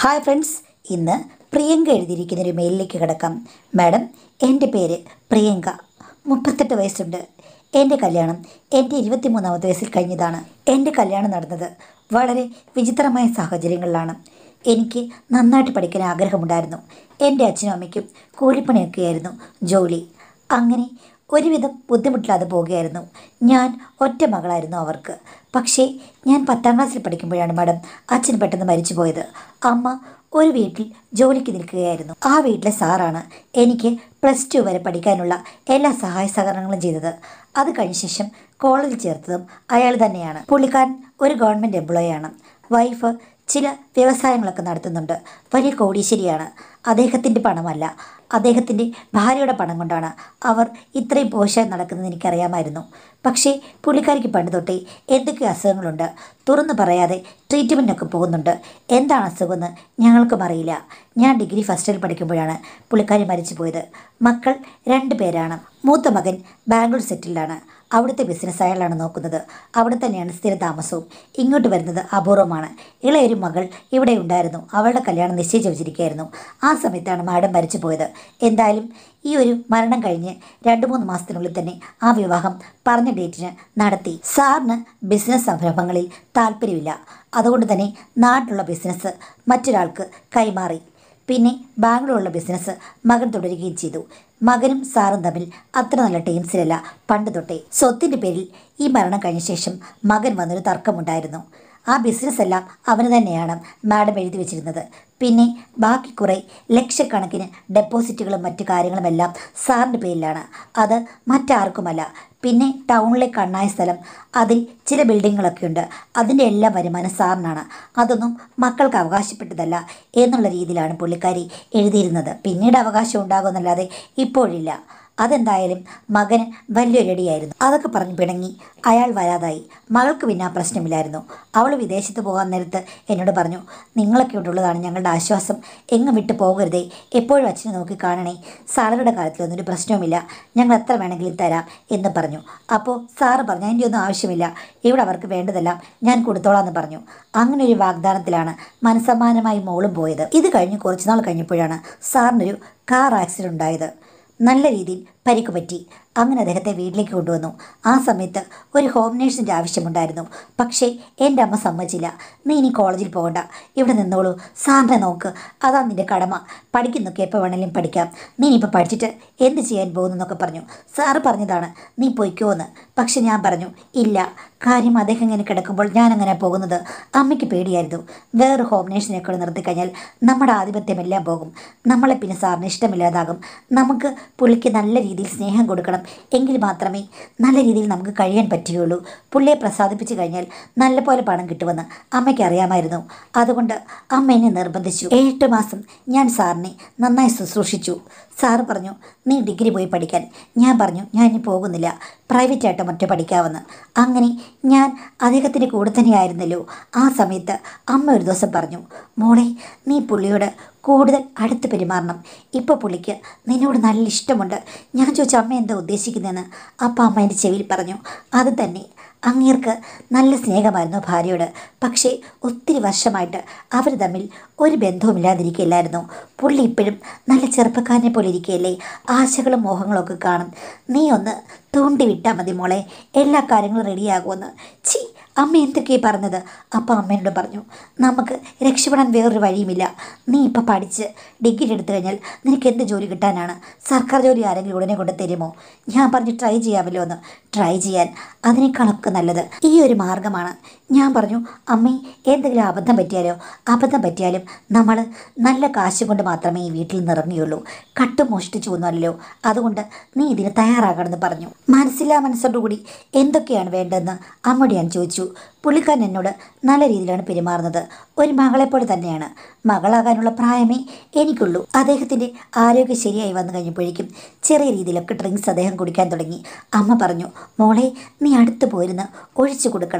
hi friends ഇന്ന് പ്രിയങ്ക എഴുതിയിരിക്കുന്ന ഒരു മെയിലിലേക്ക് കിടക്കാം മാഡം എൻ്റെ പേര് പ്രിയങ്ക മുപ്പത്തെട്ട് വയസ്സുണ്ട് എൻ്റെ കല്യാണം എൻ്റെ ഇരുപത്തിമൂന്നാമത്തെ വയസ്സിൽ കഴിഞ്ഞതാണ് എൻ്റെ കല്യാണം നടന്നത് വളരെ വിചിത്രമായ സാഹചര്യങ്ങളിലാണ് എനിക്ക് നന്നായിട്ട് പഠിക്കാൻ ആഗ്രഹമുണ്ടായിരുന്നു എൻ്റെ അച്ഛനും അമ്മയ്ക്കും കൂലിപ്പണിയൊക്കെയായിരുന്നു ജോലി അങ്ങനെ ഒരുവിധം ബുദ്ധിമുട്ടില്ലാതെ പോവുകയായിരുന്നു ഞാൻ ഒറ്റ മകളായിരുന്നു അവർക്ക് പക്ഷേ ഞാൻ പത്താം ക്ലാസ്സിൽ പഠിക്കുമ്പോഴാണ് മാഡം അച്ഛൻ പെട്ടെന്ന് മരിച്ചു പോയത് അമ്മ ഒരു വീട്ടിൽ ജോലിക്ക് നിൽക്കുകയായിരുന്നു ആ വീട്ടിലെ സാറാണ് എനിക്ക് പ്ലസ് ടു വരെ പഠിക്കാനുള്ള എല്ലാ സഹായ സഹകരണങ്ങളും ചെയ്തത് അത് കഴിഞ്ഞ ശേഷം കോളേജിൽ ചേർത്തതും അയാൾ തന്നെയാണ് പുള്ളിക്കാരൻ ഒരു ഗവൺമെൻറ് എംപ്ലോയിയാണ് വൈഫ് ചില വ്യവസായങ്ങളൊക്കെ നടത്തുന്നുണ്ട് വലിയ കോടീശ്വരിയാണ് അദ്ദേഹത്തിൻ്റെ പണമല്ല അദ്ദേഹത്തിൻ്റെ ഭാര്യയുടെ പണം കൊണ്ടാണ് അവർ ഇത്രയും പോഷായി നടക്കുന്നത് എനിക്കറിയാമായിരുന്നു പക്ഷേ പുള്ളിക്കാരിക്ക് പണ്ട് തൊട്ടേ എന്തൊക്കെ അസുഖങ്ങളുണ്ട് തുറന്നു പറയാതെ ട്രീറ്റ്മെൻറ്റൊക്കെ പോകുന്നുണ്ട് എന്താണ് അസുഖമെന്ന് ഞങ്ങൾക്കും അറിയില്ല ഞാൻ ഡിഗ്രി ഫസ്റ്റ് ഇയർ പഠിക്കുമ്പോഴാണ് പുള്ളിക്കാരി മരിച്ചു പോയത് മക്കൾ രണ്ട് പേരാണ് മൂത്ത മകൻ ബാംഗ്ലൂർ സെറ്റിലാണ് അവിടുത്തെ ബിസിനസ് അയാളാണ് നോക്കുന്നത് അവിടെ തന്നെയാണ് സ്ഥിര താമസവും ഇങ്ങോട്ട് വരുന്നത് അപൂർവമാണ് ഇളയൊരു മകൾ ഇവിടെ ഉണ്ടായിരുന്നു അവളുടെ കല്യാണം നിശ്ചയിച്ച് വെച്ചിരിക്കുകയായിരുന്നു ആ സമയത്താണ് മാഡം മരിച്ചു പോയത് എന്തായാലും ഈ ഒരു മരണം കഴിഞ്ഞ് രണ്ട് മൂന്ന് മാസത്തിനുള്ളിൽ തന്നെ ആ വിവാഹം പറഞ്ഞ ഡേറ്റിന് നടത്തി സാറിന് ബിസിനസ് സംരംഭങ്ങളിൽ താല്പര്യമില്ല അതുകൊണ്ട് തന്നെ നാട്ടിലുള്ള ബിസിനസ് മറ്റൊരാൾക്ക് കൈമാറി പിന്നെ ബാംഗ്ലൂരിലുള്ള ബിസിനസ് മകൻ തുടരുകയും ചെയ്തു മകനും സാറും തമ്മിൽ അത്ര നല്ല ടീംസിലല്ല പണ്ട് തൊട്ടേ സ്വത്തിൻ്റെ പേരിൽ ഈ മരണം കഴിഞ്ഞ ശേഷം മകൻ വന്നൊരു തർക്കമുണ്ടായിരുന്നു ആ ബിസിനസ് എല്ലാം അവന് തന്നെയാണ് മാഡം എഴുതി വെച്ചിരുന്നത് പിന്നെ ബാക്കി കുറേ ലക്ഷക്കണക്കിന് ഡെപ്പോസിറ്റുകളും മറ്റു കാര്യങ്ങളുമെല്ലാം സാറിൻ്റെ പേരിലാണ് അത് മറ്റാർക്കുമല്ല പിന്നെ ടൗണിലെ കണ്ണായ സ്ഥലം അതിൽ ചില ബിൽഡിങ്ങുകളൊക്കെ ഉണ്ട് അതിൻ്റെ എല്ലാം വരുമാനം സാറിനാണ് അതൊന്നും മക്കൾക്ക് അവകാശപ്പെട്ടതല്ല എന്നുള്ള രീതിയിലാണ് പുള്ളിക്കാരി എഴുതിയിരുന്നത് പിന്നീട് അവകാശം ഉണ്ടാകുമെന്നല്ലാതെ ഇപ്പോഴില്ല അതെന്തായാലും മകന് വലിയൊരടിയായിരുന്നു അതൊക്കെ പറഞ്ഞ് പിണങ്ങി അയാൾ വരാതായി മകൾക്ക് പിന്നെ ആ പ്രശ്നമില്ലായിരുന്നു അവൾ വിദേശത്ത് പോകാൻ നേരത്ത് എന്നോട് പറഞ്ഞു നിങ്ങളൊക്കെ ഉള്ളതാണ് ഞങ്ങളുടെ ആശ്വാസം എങ്ങും വിട്ടു പോകരുതേ എപ്പോഴും അച്ഛനെ നോക്കി കാണണേ സാലറിയുടെ കാര്യത്തിലൊന്നും ഒരു പ്രശ്നവുമില്ല ഞങ്ങൾ എത്ര വേണമെങ്കിലും തരാം എന്ന് പറഞ്ഞു അപ്പോൾ സാറ് പറഞ്ഞു അതിൻ്റെ ഒന്നും ആവശ്യമില്ല ഇവിടെ അവർക്ക് വേണ്ടതെല്ലാം ഞാൻ കൊടുത്തോളാം എന്ന് പറഞ്ഞു അങ്ങനെ ഒരു വാഗ്ദാനത്തിലാണ് മനസ്സമാനമായി മോളും പോയത് ഇത് കഴിഞ്ഞ് കുറച്ചുനാൾ കഴിഞ്ഞപ്പോഴാണ് സാറിനൊരു കാർ ആക്സിഡൻ്റ് ഉണ്ടായത് നല്ല രീതിയിൽ പരിക്ക് പറ്റി അങ്ങനെ അദ്ദേഹത്തെ വീട്ടിലേക്ക് കൊണ്ടുവന്നു ആ സമയത്ത് ഒരു ഹോം നേഴ്സിൻ്റെ ആവശ്യമുണ്ടായിരുന്നു പക്ഷേ എൻ്റെ അമ്മ സമ്മതിച്ചില്ല നീ ഇനി കോളേജിൽ പോകണ്ട ഇവിടെ നിന്നോളൂ സാറിനെ നോക്ക് അതാ നിൻ്റെ കടമ പഠിക്കുന്നൊക്കെ എപ്പോൾ വേണമെങ്കിലും പഠിക്കാം നീ ഇനിയിപ്പോൾ പഠിച്ചിട്ട് എന്ത് ചെയ്യാൻ പോകുന്നു എന്നൊക്കെ പറഞ്ഞു സാറ് പറഞ്ഞതാണ് നീ പൊയ്ക്കോ എന്ന് പക്ഷെ ഞാൻ പറഞ്ഞു ഇല്ല കാര്യം അദ്ദേഹം ഇങ്ങനെ കിടക്കുമ്പോൾ ഞാൻ അങ്ങനെ പോകുന്നത് അമ്മയ്ക്ക് പേടിയായിരുന്നു വേറൊരു ഹോം നേഴ്സിനെ കൂടെ നിർത്തിക്കഴിഞ്ഞാൽ നമ്മുടെ ആധിപത്യമെല്ലാം പോകും നമ്മളെ പിന്നെ സാറിന് ഇഷ്ടമില്ലാതാകും നമുക്ക് പുള്ളിക്ക് നല്ല രീതിയിൽ സ്നേഹം കൊടുക്കണം എങ്കിൽ മാത്രമേ നല്ല രീതിയിൽ നമുക്ക് കഴിയാൻ പറ്റുകയുള്ളൂ പുള്ളിയെ പ്രസാദിപ്പിച്ചു കഴിഞ്ഞാൽ നല്ലപോലെ പണം കിട്ടുമെന്ന് അമ്മയ്ക്ക് അറിയാമായിരുന്നു അതുകൊണ്ട് അമ്മ എന്നെ നിർബന്ധിച്ചു ഏഴെട്ട് മാസം ഞാൻ സാറിനെ നന്നായി ശുശ്രൂഷിച്ചു സാറ് പറഞ്ഞു നീ ഡിഗ്രി പോയി പഠിക്കാൻ ഞാൻ പറഞ്ഞു ഞാൻ ഇനി പോകുന്നില്ല പ്രൈവറ്റായിട്ട് മറ്റു പഠിക്കാമെന്ന് അങ്ങനെ ഞാൻ അദ്ദേഹത്തിൻ്റെ കൂടെ തന്നെയായിരുന്നല്ലോ ആ സമയത്ത് അമ്മ ഒരു ദിവസം പറഞ്ഞു മോളെ നീ പുള്ളിയോട് കൂടുതൽ അടുത്ത് പെരുമാറണം ഇപ്പോൾ പുള്ളിക്ക് നിന്നോട് നല്ല ഇഷ്ടമുണ്ട് ഞാൻ ചോദിച്ച അമ്മ എന്താ ഉദ്ദേശിക്കുന്നതെന്ന് അപ്പം അമ്മ എൻ്റെ ചെവിയിൽ പറഞ്ഞു അത് തന്നെ അങ്ങേർക്ക് നല്ല സ്നേഹമായിരുന്നു ഭാര്യയോട് പക്ഷേ ഒത്തിരി വർഷമായിട്ട് അവർ തമ്മിൽ ഒരു ബന്ധവുമില്ലാതിരിക്കില്ലായിരുന്നു പുള്ളി ഇപ്പോഴും നല്ല ചെറുപ്പക്കാരനെ പോലെ ഇരിക്കുകയല്ലേ ആശകളും മോഹങ്ങളും ഒക്കെ കാണും നീ ഒന്ന് തൂണ്ടി വിട്ടാൽ മതി മോളെ എല്ലാ കാര്യങ്ങളും റെഡിയാകുമെന്ന് ചി അമ്മ എന്തൊക്കെയാ പറഞ്ഞത് അപ്പം അമ്മേനോട് പറഞ്ഞു നമുക്ക് രക്ഷപ്പെടാൻ വേറൊരു വഴിയുമില്ല നീ ഇപ്പം പഠിച്ച് ഡിഗ്രി എടുത്തു കഴിഞ്ഞാൽ നിനക്ക് എന്ത് ജോലി കിട്ടാനാണ് സർക്കാർ ജോലി ആരെങ്കിലും ഉടനെ കൊണ്ട് തരുമോ ഞാൻ പറഞ്ഞു ട്രൈ ചെയ്യാമല്ലോ എന്ന് ട്രൈ ചെയ്യാൻ അതിനേക്കാളൊക്കെ നല്ലത് ഈ ഒരു മാർഗമാണ് ഞാൻ പറഞ്ഞു അമ്മേ എന്തെങ്കിലും അബദ്ധം പറ്റിയാലോ അബദ്ധം പറ്റിയാലും നമ്മൾ നല്ല കാശ് കൊണ്ട് മാത്രമേ ഈ വീട്ടിൽ നിന്ന് ഇറങ്ങിയുള്ളൂ കട്ടും മോഷ്ടിച്ചു ഒന്നുമല്ലോ അതുകൊണ്ട് നീ ഇതിന് തയ്യാറാകണമെന്ന് പറഞ്ഞു മനസ്സില്ലാ മനസ്സോടുകൂടി എന്തൊക്കെയാണ് വേണ്ടതെന്ന് അമ്മയോട് ഞാൻ ചോദിച്ചു പുള്ളിക്കാരൻ എന്നോട് നല്ല രീതിയിലാണ് പെരുമാറുന്നത് ഒരു മകളെപ്പോലെ തന്നെയാണ് മകളാകാനുള്ള പ്രായമേ എനിക്കുള്ളൂ അദ്ദേഹത്തിൻ്റെ ആരോഗ്യം ശരിയായി വന്നു കഴിഞ്ഞപ്പോഴേക്കും ചെറിയ രീതിയിലൊക്കെ ഡ്രിങ്ക്സ് അദ്ദേഹം കുടിക്കാൻ തുടങ്ങി അമ്മ പറഞ്ഞു മോളെ നീ അടുത്ത് പോയിരുന്ന് ഒഴിച്ചു കൊടുക്കണം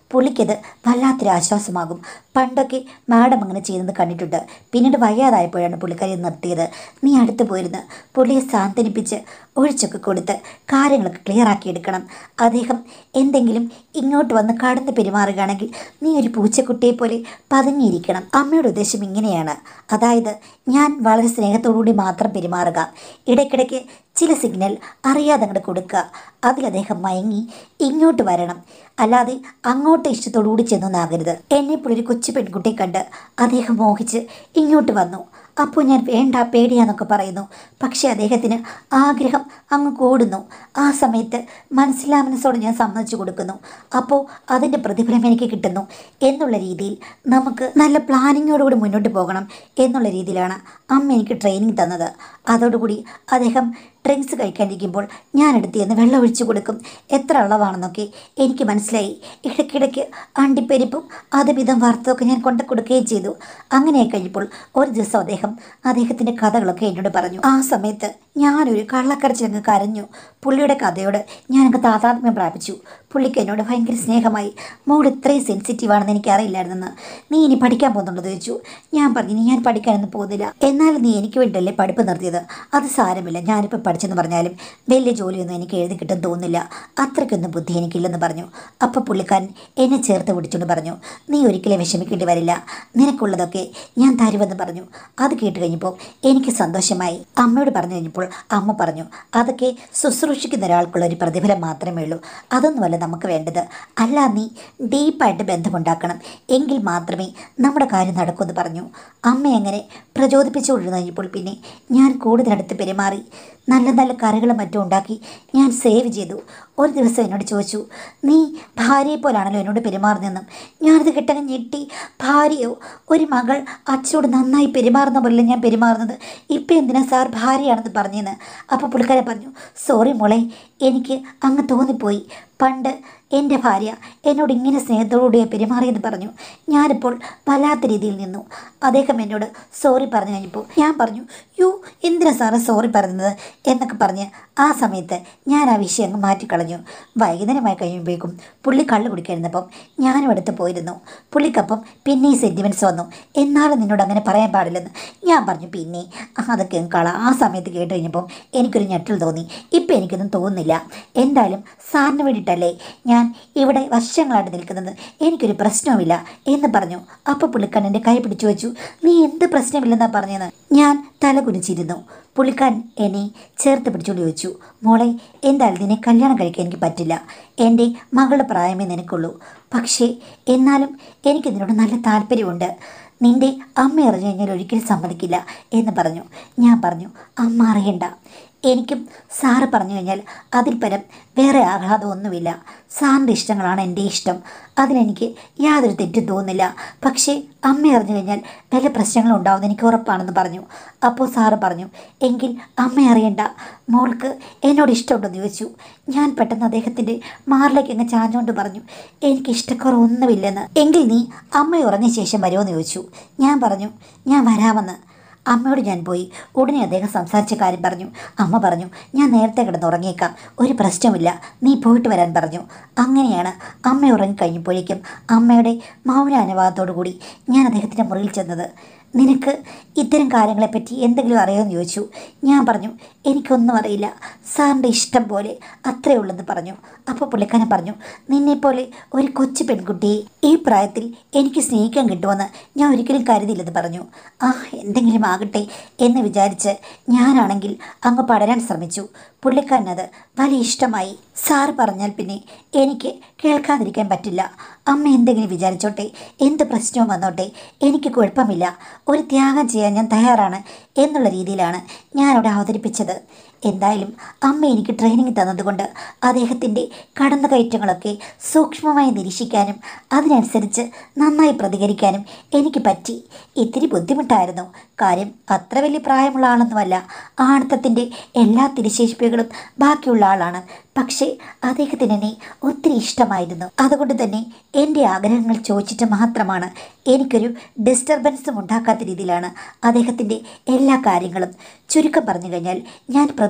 പുള്ളിക്കത് വല്ലാത്തൊരു ആശ്വാസമാകും പണ്ടൊക്കെ മാഡം അങ്ങനെ ചെയ്യുന്നത് കണ്ടിട്ടുണ്ട് പിന്നീട് വയ്യാതായപ്പോഴാണ് പുള്ളിക്കാരി നിർത്തിയത് നീ അടുത്ത് പോയിരുന്ന് പുള്ളിയെ സാന്ത്വനിപ്പിച്ച് ഒഴിച്ചൊക്കെ കൊടുത്ത് കാര്യങ്ങളൊക്കെ ക്ലിയർ ആക്കി എടുക്കണം അദ്ദേഹം എന്തെങ്കിലും ഇങ്ങോട്ട് വന്ന് കടന്ന് പെരുമാറുകയാണെങ്കിൽ നീ ഒരു പൂച്ചക്കുട്ടിയെ പോലെ പതുങ്ങിയിരിക്കണം അമ്മയുടെ ഉദ്ദേശം ഇങ്ങനെയാണ് അതായത് ഞാൻ വളരെ സ്നേഹത്തോടുകൂടി മാത്രം പെരുമാറുക ഇടയ്ക്കിടയ്ക്ക് ചില സിഗ്നൽ അറിയാതെ അങ്ങോട്ട് കൊടുക്കുക അതിൽ അദ്ദേഹം മയങ്ങി ഇങ്ങോട്ട് വരണം അല്ലാതെ അങ്ങോട്ട് ഇഷ്ടത്തോടുകൂടി ചെന്നൊന്നാകരുത് എന്നെപ്പോൾ ഒരു കൊച്ചു പെൺകുട്ടിയെ കണ്ട് അദ്ദേഹം മോഹിച്ച് ഇങ്ങോട്ട് വന്നു അപ്പോൾ ഞാൻ വേണ്ട പേടിയാന്നൊക്കെ പറയുന്നു പക്ഷേ അദ്ദേഹത്തിന് ആഗ്രഹം അങ്ങ് കൂടുന്നു ആ സമയത്ത് മനസ്സിലാമനസോടെ ഞാൻ സമ്മതിച്ചു കൊടുക്കുന്നു അപ്പോൾ അതിൻ്റെ പ്രതിഫലം എനിക്ക് കിട്ടുന്നു എന്നുള്ള രീതിയിൽ നമുക്ക് നല്ല പ്ലാനിങ്ങോടുകൂടി മുന്നോട്ട് പോകണം എന്നുള്ള രീതിയിലാണ് അമ്മ എനിക്ക് ട്രെയിനിങ് തന്നത് അതോടുകൂടി അദ്ദേഹം ഡ്രിങ്ക്സ് കഴിക്കാണ്ടിരിക്കുമ്പോൾ ഞാൻ എടുത്ത് ചെന്ന് വെള്ളം ഒഴിച്ചു കൊടുക്കും എത്ര അളവാണെന്നൊക്കെ എനിക്ക് മനസ്സിലായി ഇടയ്ക്കിടയ്ക്ക് അണ്ടിപ്പരിപ്പും അതുവിധം വറുത്തതൊക്കെ ഞാൻ കൊണ്ടു കൊടുക്കുകയും ചെയ്തു അങ്ങനെ കഴിഞ്ഞപ്പോൾ ഒരു ദിവസം അദ്ദേഹം അദ്ദേഹത്തിൻ്റെ കഥകളൊക്കെ എന്നോട് പറഞ്ഞു ആ സമയത്ത് ഞാനൊരു കള്ളക്കരച്ചിലങ്ങ് കരഞ്ഞു പുള്ളിയുടെ കഥയോട് ഞാനങ്ങ് താതാത്മ്യം പ്രാപിച്ചു പുള്ളിക്ക് എന്നോട് ഭയങ്കര സ്നേഹമായി മോൾ ഇത്രയും സെൻസിറ്റീവ് ആണെന്ന് എനിക്ക് അറിയില്ലായിരുന്നെന്ന് നീ ഇനി പഠിക്കാൻ പോകുന്നുണ്ടോ എന്ന് ചോദിച്ചു ഞാൻ പറഞ്ഞു "ഇനി ഞാൻ പഠിക്കാനൊന്നും പോകുന്നില്ല എന്നാലും നീ എനിക്ക് വേണ്ടിയല്ലേ പഠിപ്പ് നിർത്തിയത് അത് സാരമില്ല ഞാനിപ്പോൾ പഠിച്ചെന്ന് പറഞ്ഞാലും വലിയ ജോലിയൊന്നും എനിക്ക് എഴുതി കിട്ടും തോന്നുന്നില്ല അത്രയ്ക്കൊന്നും ബുദ്ധി എനിക്കില്ലെന്ന് പറഞ്ഞു അപ്പോൾ പുള്ളിക്കാരൻ എന്നെ ചേർത്ത് പിടിച്ചുകൊണ്ട് പറഞ്ഞു നീ ഒരിക്കലും വിഷമിക്കേണ്ടി വരില്ല നിനക്കുള്ളതൊക്കെ ഞാൻ തരുമെന്ന് പറഞ്ഞു അത് കേട്ട് കഴിഞ്ഞപ്പോൾ എനിക്ക് സന്തോഷമായി അമ്മയോട് പറഞ്ഞു കഴിഞ്ഞപ്പോൾ അമ്മ പറഞ്ഞു അതൊക്കെ ശുശ്രൂഷിക്കുന്ന ഒരാൾക്കുള്ള ഒരു പ്രതിഫലം മാത്രമേ ഉള്ളൂ അതൊന്നുമല്ല നമുക്ക് വേണ്ടത് അല്ല നീ ഡീപ്പായിട്ട് ബന്ധമുണ്ടാക്കണം എങ്കിൽ മാത്രമേ നമ്മുടെ കാര്യം നടക്കുമെന്ന് പറഞ്ഞു അമ്മ അങ്ങനെ പ്രചോദിപ്പിച്ചുകൊണ്ടിരുന്നു കഴിഞ്ഞപ്പോൾ പിന്നെ ഞാൻ കൂടുതലടുത്ത് പെരുമാറി നല്ല നല്ല കറികളും മറ്റും ഉണ്ടാക്കി ഞാൻ സേവ് ചെയ്തു ഒരു ദിവസം എന്നോട് ചോദിച്ചു നീ ഭാര്യയെ പോലാണല്ലോ എന്നോട് പെരുമാറുന്നതെന്നും ഞാനത് കിട്ടങ്ങ് ഞെട്ടി ഭാര്യയോ ഒരു മകൾ അച്ഛനോട് നന്നായി പെരുമാറുന്ന പോലെ ഞാൻ പെരുമാറുന്നത് ഇപ്പം എന്തിനാ സാർ ഭാര്യയാണെന്ന് പറഞ്ഞെന്ന് അപ്പോൾ പുള്ളിക്കാരെ പറഞ്ഞു സോറി മോളെ എനിക്ക് അങ്ങ് തോന്നിപ്പോയി പണ്ട് എൻ്റെ ഭാര്യ എന്നോട് ഇങ്ങനെ സ്നേഹത്തോടുകൂടി പെരുമാറിയെന്ന് പറഞ്ഞു ഞാനിപ്പോൾ വല്ലാത്ത രീതിയിൽ നിന്നു അദ്ദേഹം എന്നോട് സോറി പറഞ്ഞു കഴിഞ്ഞപ്പോൾ ഞാൻ പറഞ്ഞു യു എന്തിനാ സാറ് സോറി പറയുന്നത് എന്നൊക്കെ പറഞ്ഞ് ആ സമയത്ത് ഞാൻ ആ വിഷയം അങ്ങ് മാറ്റിക്കളഞ്ഞു വൈകുന്നേരമായി കഴിയുമ്പോഴേക്കും പുള്ളി കള്ളു കുടിക്കായിരുന്നപ്പം ഞാനും അടുത്ത് പോയിരുന്നു പുള്ളിക്കപ്പം പിന്നെ ഈ സെൻറ്റിമെൻറ്റ്സ് വന്നു എന്നാലും നിന്നോട് അങ്ങനെ പറയാൻ പാടില്ലെന്ന് ഞാൻ പറഞ്ഞു പിന്നെ അതൊക്കെ അങ്ങ് കള ആ സമയത്ത് കേട്ട് കഴിഞ്ഞപ്പം എനിക്കൊരു ഞെട്ടൽ തോന്നി ഇപ്പം എനിക്കൊന്നും തോന്നുന്നില്ല എന്തായാലും സാറിന് വേണ്ടിയിട്ടല്ലേ ഞാൻ ഇവിടെ വർഷങ്ങളായിട്ട് നിൽക്കുന്നത് എനിക്കൊരു പ്രശ്നവുമില്ല എന്ന് പറഞ്ഞു അപ്പോൾ പുള്ളിക്കാരൻ എൻ്റെ കൈ പിടിച്ചു വെച്ചു നീ എന്ത് പ്രശ്നമില്ലെന്നാ പറഞ്ഞതെന്ന് ഞാൻ തല കുനിച്ചിരുന്നു പുള്ളിക്കാരൻ എന്നെ ചേർത്ത് പിടിച്ചുകൊണ്ട് ചോദിച്ചു മോളെ എന്തായാലും നിന്നെ കല്യാണം കഴിക്കാൻ എനിക്ക് പറ്റില്ല എൻ്റെ മകളുടെ പ്രായമേ നിനക്കുള്ളൂ പക്ഷേ എന്നാലും എനിക്ക് നിന്നോട് നല്ല താല്പര്യമുണ്ട് നിന്റെ അമ്മ അറിഞ്ഞു കഴിഞ്ഞാൽ ഒരിക്കലും സമ്മതിക്കില്ല എന്ന് പറഞ്ഞു ഞാൻ പറഞ്ഞു അമ്മ അറിയണ്ട എനിക്കും സാറ് പറഞ്ഞു കഴിഞ്ഞാൽ അതിൽ പരം വേറെ ആഹ്ലാദമൊന്നുമില്ല സാറിൻ്റെ ഇഷ്ടങ്ങളാണ് എൻ്റെ ഇഷ്ടം അതിലെനിക്ക് യാതൊരു തെറ്റും തോന്നുന്നില്ല പക്ഷേ അമ്മ അറിഞ്ഞു കഴിഞ്ഞാൽ വല്ല പ്രശ്നങ്ങളും ഉണ്ടാവുമെന്ന് എനിക്ക് ഉറപ്പാണെന്ന് പറഞ്ഞു അപ്പോൾ സാറ് പറഞ്ഞു എങ്കിൽ അമ്മ അറിയണ്ട മോൾക്ക് എന്നോട് ഇഷ്ടമുണ്ടെന്ന് ചോദിച്ചു ഞാൻ പെട്ടെന്ന് അദ്ദേഹത്തിൻ്റെ മാറിലേക്ക് അങ്ങ് ചാഞ്ഞുകൊണ്ട് പറഞ്ഞു എനിക്ക് ഇഷ്ടക്കുറവൊന്നുമില്ലെന്ന് എങ്കിൽ നീ അമ്മ ഉറങ്ങിയ ശേഷം വരുമോ ചോദിച്ചു ഞാൻ പറഞ്ഞു ഞാൻ വരാമെന്ന് അമ്മയോട് ഞാൻ പോയി ഉടനെ അദ്ദേഹം സംസാരിച്ച കാര്യം പറഞ്ഞു അമ്മ പറഞ്ഞു ഞാൻ നേരത്തെ കിടന്ന് ഉറങ്ങിയേക്കാം ഒരു പ്രശ്നമില്ല നീ പോയിട്ട് വരാൻ പറഞ്ഞു അങ്ങനെയാണ് അമ്മ ഉറങ്ങിക്കഴിഞ്ഞപ്പോഴേക്കും അമ്മയുടെ മൗന അനുവാദത്തോടു കൂടി ഞാൻ അദ്ദേഹത്തിൻ്റെ മുറിയിൽ ചെന്നത് നിനക്ക് ഇത്തരം കാര്യങ്ങളെപ്പറ്റി എന്തെങ്കിലും അറിയാമെന്ന് ചോദിച്ചു ഞാൻ പറഞ്ഞു എനിക്കൊന്നും അറിയില്ല സാറിൻ്റെ ഇഷ്ടം പോലെ അത്രേ ഉള്ളെന്ന് പറഞ്ഞു അപ്പോൾ പുള്ളിക്കാരൻ പറഞ്ഞു നിന്നെപ്പോലെ ഒരു കൊച്ചു പെൺകുട്ടിയെ ഈ പ്രായത്തിൽ എനിക്ക് സ്നേഹിക്കാൻ കിട്ടുമെന്ന് ഞാൻ ഒരിക്കലും കരുതിയില്ലെന്ന് പറഞ്ഞു ആ എന്തെങ്കിലും ആകട്ടെ എന്ന് വിചാരിച്ച് ഞാനാണെങ്കിൽ അങ്ങ് പടരാൻ ശ്രമിച്ചു പുള്ളിക്കാരനത് വലിയ ഇഷ്ടമായി സാറ് പറഞ്ഞാൽ പിന്നെ എനിക്ക് കേൾക്കാതിരിക്കാൻ പറ്റില്ല അമ്മ എന്തെങ്കിലും വിചാരിച്ചോട്ടെ എന്ത് പ്രശ്നവും വന്നോട്ടെ എനിക്ക് കുഴപ്പമില്ല ഒരു ത്യാഗം ചെയ്യാൻ ഞാൻ തയ്യാറാണ് എന്നുള്ള രീതിയിലാണ് ഞാനവിടെ അവതരിപ്പിച്ചത് എന്തായാലും അമ്മ എനിക്ക് ട്രെയിനിങ് തന്നതുകൊണ്ട് അദ്ദേഹത്തിൻ്റെ കടന്നുകയറ്റങ്ങളൊക്കെ സൂക്ഷ്മമായി നിരീക്ഷിക്കാനും അതിനനുസരിച്ച് നന്നായി പ്രതികരിക്കാനും എനിക്ക് പറ്റി ഇത്തിരി ബുദ്ധിമുട്ടായിരുന്നു കാര്യം അത്ര വലിയ പ്രായമുള്ള ആളൊന്നുമല്ല ആണത്തത്തിൻ്റെ എല്ലാ തിരിശേഷിപ്പുകളും ബാക്കിയുള്ള ആളാണ് പക്ഷേ അദ്ദേഹത്തിന് എന്നെ ഒത്തിരി ഇഷ്ടമായിരുന്നു അതുകൊണ്ട് തന്നെ എൻ്റെ ആഗ്രഹങ്ങൾ ചോദിച്ചിട്ട് മാത്രമാണ് എനിക്കൊരു ഡിസ്റ്റർബൻസും ഉണ്ടാക്കാത്ത രീതിയിലാണ് അദ്ദേഹത്തിൻ്റെ എല്ലാ കാര്യങ്ങളും ചുരുക്കം പറഞ്ഞു കഴിഞ്ഞാൽ ഞാൻ പ്രതീക്ഷ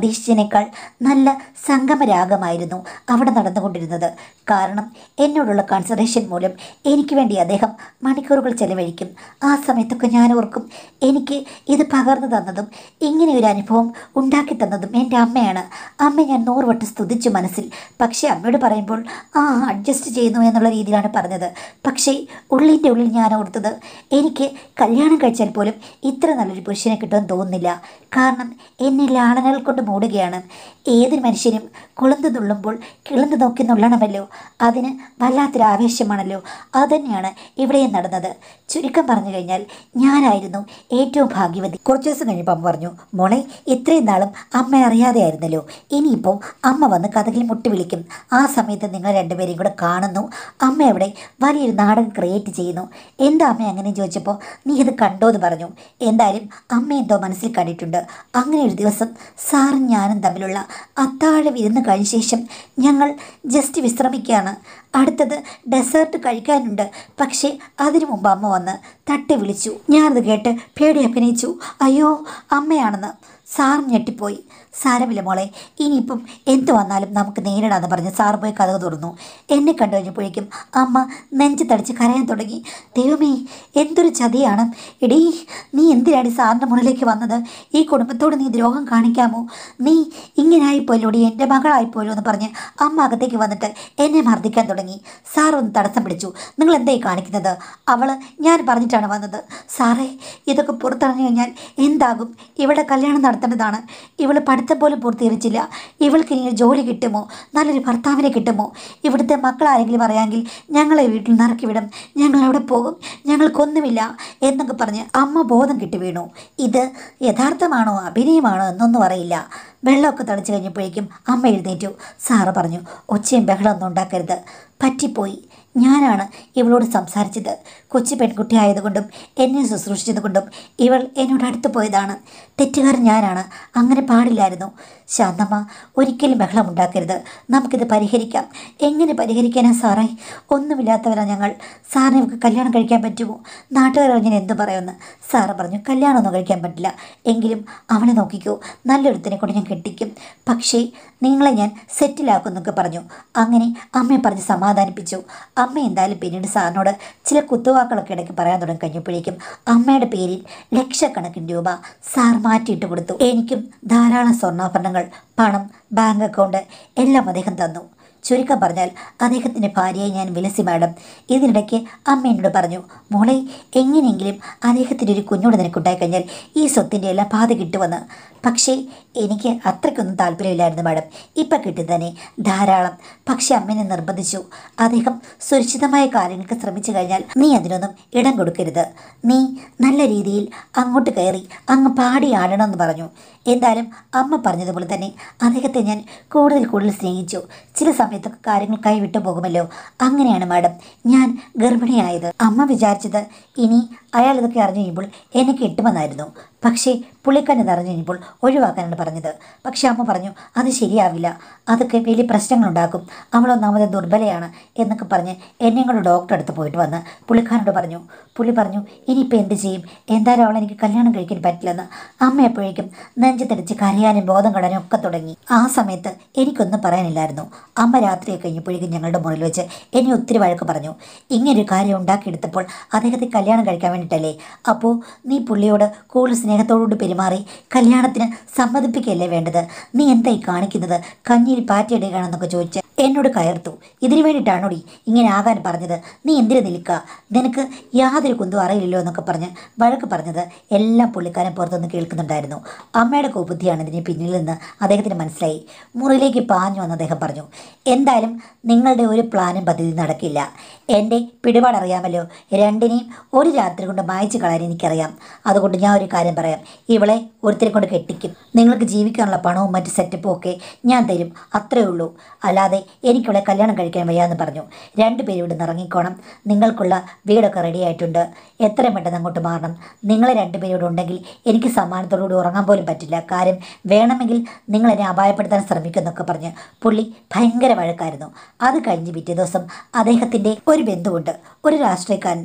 പ്രതീക്ഷിച്ചതിനേക്കാൾ നല്ല സംഗമരാഗമായിരുന്നു അവിടെ നടന്നുകൊണ്ടിരുന്നത് കാരണം എന്നോടുള്ള കൺസിഡറേഷൻ മൂലം എനിക്ക് വേണ്ടി അദ്ദേഹം മണിക്കൂറുകൾ ചെലവഴിക്കും ആ സമയത്തൊക്കെ ഞാൻ ഓർക്കും എനിക്ക് ഇത് പകർന്നു തന്നതും ഇങ്ങനെ ഒരു അനുഭവം ഉണ്ടാക്കി തന്നതും എൻ്റെ അമ്മയാണ് അമ്മ ഞാൻ നൂറുവട്ടം സ്തുതിച്ചു മനസ്സിൽ പക്ഷേ അമ്മയോട് പറയുമ്പോൾ ആ അഡ്ജസ്റ്റ് ചെയ്യുന്നു എന്നുള്ള രീതിയിലാണ് പറഞ്ഞത് പക്ഷേ ഉള്ളിൻ്റെ ഉള്ളിൽ ഞാൻ ഓർത്തത് എനിക്ക് കല്യാണം കഴിച്ചാൽ പോലും ഇത്ര നല്ലൊരു പുരുഷനെ കിട്ടുമെന്ന് തോന്നുന്നില്ല കാരണം എന്നെ ലാളനകൾ കൊണ്ട് മൂടുകയാണ് ഏതൊരു മനുഷ്യനും കുളന്ത് നുള്ളുമ്പോൾ കിളന്ത് നോക്കി നുള്ളണമല്ലോ അതിന് വല്ലാത്തൊരു ആവേശമാണല്ലോ അതുതന്നെയാണ് ഇവിടെയും നടന്നത് ചുരുക്കം പറഞ്ഞു കഴിഞ്ഞാൽ ഞാനായിരുന്നു ഏറ്റവും ഭാഗ്യവതി കുറച്ച് ദിവസം കഴിഞ്ഞപ്പോൾ അമ്മ പറഞ്ഞു മോളെ ഇത്രയും നാളും അമ്മ അറിയാതെയായിരുന്നല്ലോ ഇനിയിപ്പോൾ അമ്മ വന്ന് കഥകിൽ മുട്ടി വിളിക്കും ആ സമയത്ത് നിങ്ങൾ രണ്ടുപേരെയും കൂടെ കാണുന്നു അമ്മ അവിടെ വലിയൊരു നാടകം ക്രിയേറ്റ് ചെയ്യുന്നു എന്താ അമ്മ അങ്ങനെ ചോദിച്ചപ്പോൾ നീ ഇത് കണ്ടോ എന്ന് പറഞ്ഞു എന്തായാലും അമ്മ എന്തോ മനസ്സിൽ കണ്ടിട്ടുണ്ട് അങ്ങനെ ഒരു ദിവസം സാറും ഞാനും തമ്മിലുള്ള അത്താഴ വിരുന്ന് കഴിഞ്ഞ ശേഷം ഞങ്ങൾ ജസ്റ്റ് വിശ്രമിക്കുകയാണ് അടുത്തത് ഡെസേർട്ട് കഴിക്കാനുണ്ട് പക്ഷേ അതിനു മുമ്പ് അമ്മ വന്ന് തട്ടി വിളിച്ചു ഞാനത് കേട്ട് പേടി അഭിനയിച്ചു അയ്യോ അമ്മയാണെന്ന് സാറും ഞെട്ടിപ്പോയി സാരമില്ല മോളെ ഇനിയിപ്പം എന്ത് വന്നാലും നമുക്ക് നേരിടാന്ന് പറഞ്ഞ് സാറ് പോയി കഥ തുറന്നു എന്നെ കണ്ടു കഴിഞ്ഞപ്പോഴേക്കും അമ്മ നെഞ്ചു തടിച്ച് കരയാൻ തുടങ്ങി ദൈവമേ എന്തൊരു ചതിയാണ് എടീ നീ എന്തിനാണ് ഈ സാറിൻ്റെ മുന്നിലേക്ക് വന്നത് ഈ കുടുംബത്തോട് നീ ദ്രോഹം കാണിക്കാമോ നീ ഇങ്ങനായിപ്പോലോടി എൻ്റെ മകളായിപ്പോലോ എന്ന് പറഞ്ഞ് അമ്മ അകത്തേക്ക് വന്നിട്ട് എന്നെ മർദ്ദിക്കാൻ തുടങ്ങി സാർ ഒന്ന് തടസ്സം പിടിച്ചു നിങ്ങൾ എന്തായി കാണിക്കുന്നത് അവൾ ഞാൻ പറഞ്ഞിട്ടാണ് വന്നത് സാറേ ഇതൊക്കെ പുറത്തറിഞ്ഞു കഴിഞ്ഞാൽ എന്താകും ഇവിടെ കല്യാണം നടത്തേണ്ടതാണ് ഇവൾ പഠിത്തം പോലും പൂർത്തീകരിച്ചില്ല ഇവൾക്ക് ഇനി ഒരു ജോലി കിട്ടുമോ നല്ലൊരു ഭർത്താവിനെ കിട്ടുമോ ഇവിടുത്തെ മക്കൾ ആരെങ്കിലും അറിയാമെങ്കിൽ ഞങ്ങളെ വീട്ടിൽ നിറക്കി വിടും ഞങ്ങൾ അവിടെ പോകും ഞങ്ങൾക്കൊന്നുമില്ല എന്നൊക്കെ പറഞ്ഞ് അമ്മ ബോധം കിട്ടി വീണു ഇത് യഥാർത്ഥമാണോ അഭിനയമാണോ എന്നൊന്നും അറിയില്ല വെള്ളമൊക്കെ തളിച്ചു കഴിഞ്ഞപ്പോഴേക്കും അമ്മ എഴുന്നേറ്റു സാറ് പറഞ്ഞു ഒച്ചയും ബഹളമൊന്നും ഉണ്ടാക്കരുത് പറ്റിപ്പോയി ഞാനാണ് ഇവളോട് സംസാരിച്ചത് കൊച്ചു പെൺകുട്ടി ആയതുകൊണ്ടും എന്നെ ശുശ്രൂഷിച്ചതുകൊണ്ടും ഇവൾ എന്നോട് അടുത്ത് പോയതാണ് തെറ്റുകാരൻ ഞാനാണ് അങ്ങനെ പാടില്ലായിരുന്നു ശാന്തമ്മ ഒരിക്കലും ബഹളം ഉണ്ടാക്കരുത് നമുക്കിത് പരിഹരിക്കാം എങ്ങനെ പരിഹരിക്കാനാ സാറേ ഒന്നുമില്ലാത്തവരാ ഞങ്ങൾ സാറിന് ഇവർക്ക് കല്യാണം കഴിക്കാൻ പറ്റുമോ നാട്ടുകാർ ഞാൻ എന്ത് പറയുമെന്ന് സാറ് പറഞ്ഞു കല്യാണമൊന്നും കഴിക്കാൻ പറ്റില്ല എങ്കിലും അവനെ നോക്കിക്കോ നല്ലൊരുത്തിനെ കൊണ്ട് ഞാൻ കെട്ടിക്കും പക്ഷേ നിങ്ങളെ ഞാൻ സെറ്റിലാക്കുമെന്നൊക്കെ പറഞ്ഞു അങ്ങനെ അമ്മയെ പറഞ്ഞ് സമാധാനിപ്പിച്ചു അമ്മ എന്തായാലും പിന്നീട് സാറിനോട് ചില കുത്തുവാക്കുകളൊക്കെ ഇടയ്ക്ക് പറയാൻ തുടങ്ങി കഴിഞ്ഞപ്പോഴേക്കും അമ്മയുടെ പേരിൽ ലക്ഷക്കണക്കിന് രൂപ സാർ മാറ്റിയിട്ട് കൊടുത്തു എനിക്കും ധാരാളം സ്വർണ്ണാഭരണങ്ങൾ പണം ബാങ്ക് അക്കൗണ്ട് എല്ലാം അദ്ദേഹം തന്നു ചുരുക്കം പറഞ്ഞാൽ അദ്ദേഹത്തിൻ്റെ ഭാര്യയെ ഞാൻ വിലസി മാഡം ഇതിനിടയ്ക്ക് അമ്മ എന്നോട് പറഞ്ഞു മോളെ എങ്ങനെയെങ്കിലും അദ്ദേഹത്തിൻ്റെ ഒരു കുഞ്ഞോട് നിനക്കുണ്ടായി കഴിഞ്ഞാൽ ഈ സ്വത്തിൻ്റെ എല്ലാം പാത കിട്ടുമെന്ന് പക്ഷേ എനിക്ക് അത്രയ്ക്കൊന്നും താല്പര്യമില്ലായിരുന്നു മാഡം ഇപ്പം കിട്ടി തന്നെ ധാരാളം പക്ഷെ അമ്മനെ നിർബന്ധിച്ചു അദ്ദേഹം സുരക്ഷിതമായ കാര്യങ്ങൾക്ക് ശ്രമിച്ചു കഴിഞ്ഞാൽ നീ അതിനൊന്നും ഇടം കൊടുക്കരുത് നീ നല്ല രീതിയിൽ അങ്ങോട്ട് കയറി അങ്ങ് പാടി ആടണമെന്ന് പറഞ്ഞു എന്തായാലും അമ്മ പറഞ്ഞതുപോലെ തന്നെ അദ്ദേഹത്തെ ഞാൻ കൂടുതൽ കൂടുതൽ സ്നേഹിച്ചു ചില സമയത്തൊക്കെ കാര്യങ്ങൾ കൈവിട്ടു പോകുമല്ലോ അങ്ങനെയാണ് മാഡം ഞാൻ ഗർഭിണിയായത് അമ്മ വിചാരിച്ചത് ഇനി അയാൾ ഇതൊക്കെ അറിഞ്ഞു കഴിയുമ്പോൾ എന്നെ കിട്ടുമെന്നായിരുന്നു പക്ഷേ പുള്ളിക്കാരൻ ഇത് അറിഞ്ഞു കഴിഞ്ഞപ്പോൾ ഒഴിവാക്കാനാണ് പറഞ്ഞത് പക്ഷെ അമ്മ പറഞ്ഞു അത് ശരിയാവില്ല അതൊക്കെ വലിയ പ്രശ്നങ്ങളുണ്ടാക്കും അവളൊന്നാമത് ദുർബലയാണ് എന്നൊക്കെ പറഞ്ഞ് എന്നെ കൊണ്ട് ഡോക്ടറെ അടുത്ത് പോയിട്ട് വന്ന് പുള്ളിക്കാരനോട് പറഞ്ഞു പുള്ളി പറഞ്ഞു ഇനിയിപ്പോൾ എന്ത് ചെയ്യും എന്തായാലും അവളെ എനിക്ക് കല്യാണം കഴിക്കാൻ പറ്റില്ലെന്ന് അമ്മ എപ്പോഴേക്കും നെഞ്ചത്തടിച്ച് കരയാനും ബോധം കടാനും ഒക്കെ തുടങ്ങി ആ സമയത്ത് എനിക്കൊന്നും പറയാനില്ലായിരുന്നു അമ്മ രാത്രിയൊക്കെ കഴിഞ്ഞപ്പോഴേക്കും ഞങ്ങളുടെ മുറിയിൽ വെച്ച് എന്നെ ഒത്തിരി വഴക്ക് പറഞ്ഞു ഇങ്ങനൊരു കാര്യം ഉണ്ടാക്കിയെടുത്തപ്പോൾ അദ്ദേഹത്തെ കല്യാണം കഴിക്കാൻ വേണ്ടിയിട്ടല്ലേ അപ്പോൾ നീ പുള്ളിയോട് കൂടുതൽ സ്നേഹത്തോടുകൂടി പെരുമാറി കല്യാണത്തിന് സമ്മതിപ്പിക്കുകയല്ലേ വേണ്ടത് നീ എന്തായി കാണിക്കുന്നത് കഞ്ഞിയിൽ പാറ്റിയിടുകയാണെന്നൊക്കെ ചോദിച്ച് എന്നോട് കയർത്തു ഇതിനു വേണ്ടിയിട്ടാണോടി ഇങ്ങനെ ആകാൻ പറഞ്ഞത് നീ എന്തിനു നിൽക്കുക നിനക്ക് യാതൊരു കുന്തും അറിയില്ലല്ലോ എന്നൊക്കെ പറഞ്ഞ് വഴക്ക് പറഞ്ഞത് എല്ലാം പുള്ളിക്കാരൻ പുറത്തുനിന്ന് കേൾക്കുന്നുണ്ടായിരുന്നു അമ്മയുടെ കുബുദ്ധിയാണ് ഇതിന് പിന്നിൽ നിന്ന് അദ്ദേഹത്തിന് മനസ്സിലായി മുറിയിലേക്ക് പാഞ്ഞു വന്ന് അദ്ദേഹം പറഞ്ഞു എന്തായാലും നിങ്ങളുടെ ഒരു പ്ലാനും പദ്ധതി നടക്കില്ല എൻ്റെ പിടിപാടറിയാമല്ലോ രണ്ടിനെയും ഒരു രാത്രി കൊണ്ട് മായച്ചു കളയാൻ എനിക്കറിയാം അതുകൊണ്ട് ഞാൻ ഒരു കാര്യം പറയാം ഇവളെ ഒരുത്തരെ കൊണ്ട് കെട്ടിക്കും നിങ്ങൾക്ക് ജീവിക്കാനുള്ള പണവും മറ്റ് സെറ്റപ്പും ഒക്കെ ഞാൻ തരും അത്രേ ഉള്ളൂ അല്ലാതെ എനിക്കിവളെ കല്യാണം കഴിക്കാൻ വയ്യാന്ന് പറഞ്ഞു രണ്ടുപേരും ഇവിടെ നിന്ന് ഇറങ്ങിക്കോണം നിങ്ങൾക്കുള്ള വീടൊക്കെ റെഡി ആയിട്ടുണ്ട് എത്രയും പെട്ടെന്ന് അങ്ങോട്ട് മാറണം നിങ്ങൾ രണ്ടുപേരും ഇവിടെ ഉണ്ടെങ്കിൽ എനിക്ക് സമ്മാനത്തോടുകൂടി ഉറങ്ങാൻ പോലും പറ്റില്ല കാര്യം വേണമെങ്കിൽ നിങ്ങൾ എന്നെ അപായപ്പെടുത്താൻ ശ്രമിക്കുമെന്നൊക്കെ പറഞ്ഞ് പുള്ളി ഭയങ്കര വഴക്കായിരുന്നു അത് കഴിഞ്ഞ് പിറ്റേ ദിവസം അദ്ദേഹത്തിൻ്റെ ഒരു ബന്ധുവുണ്ട് ഒരു രാഷ്ട്രീയക്കാരൻ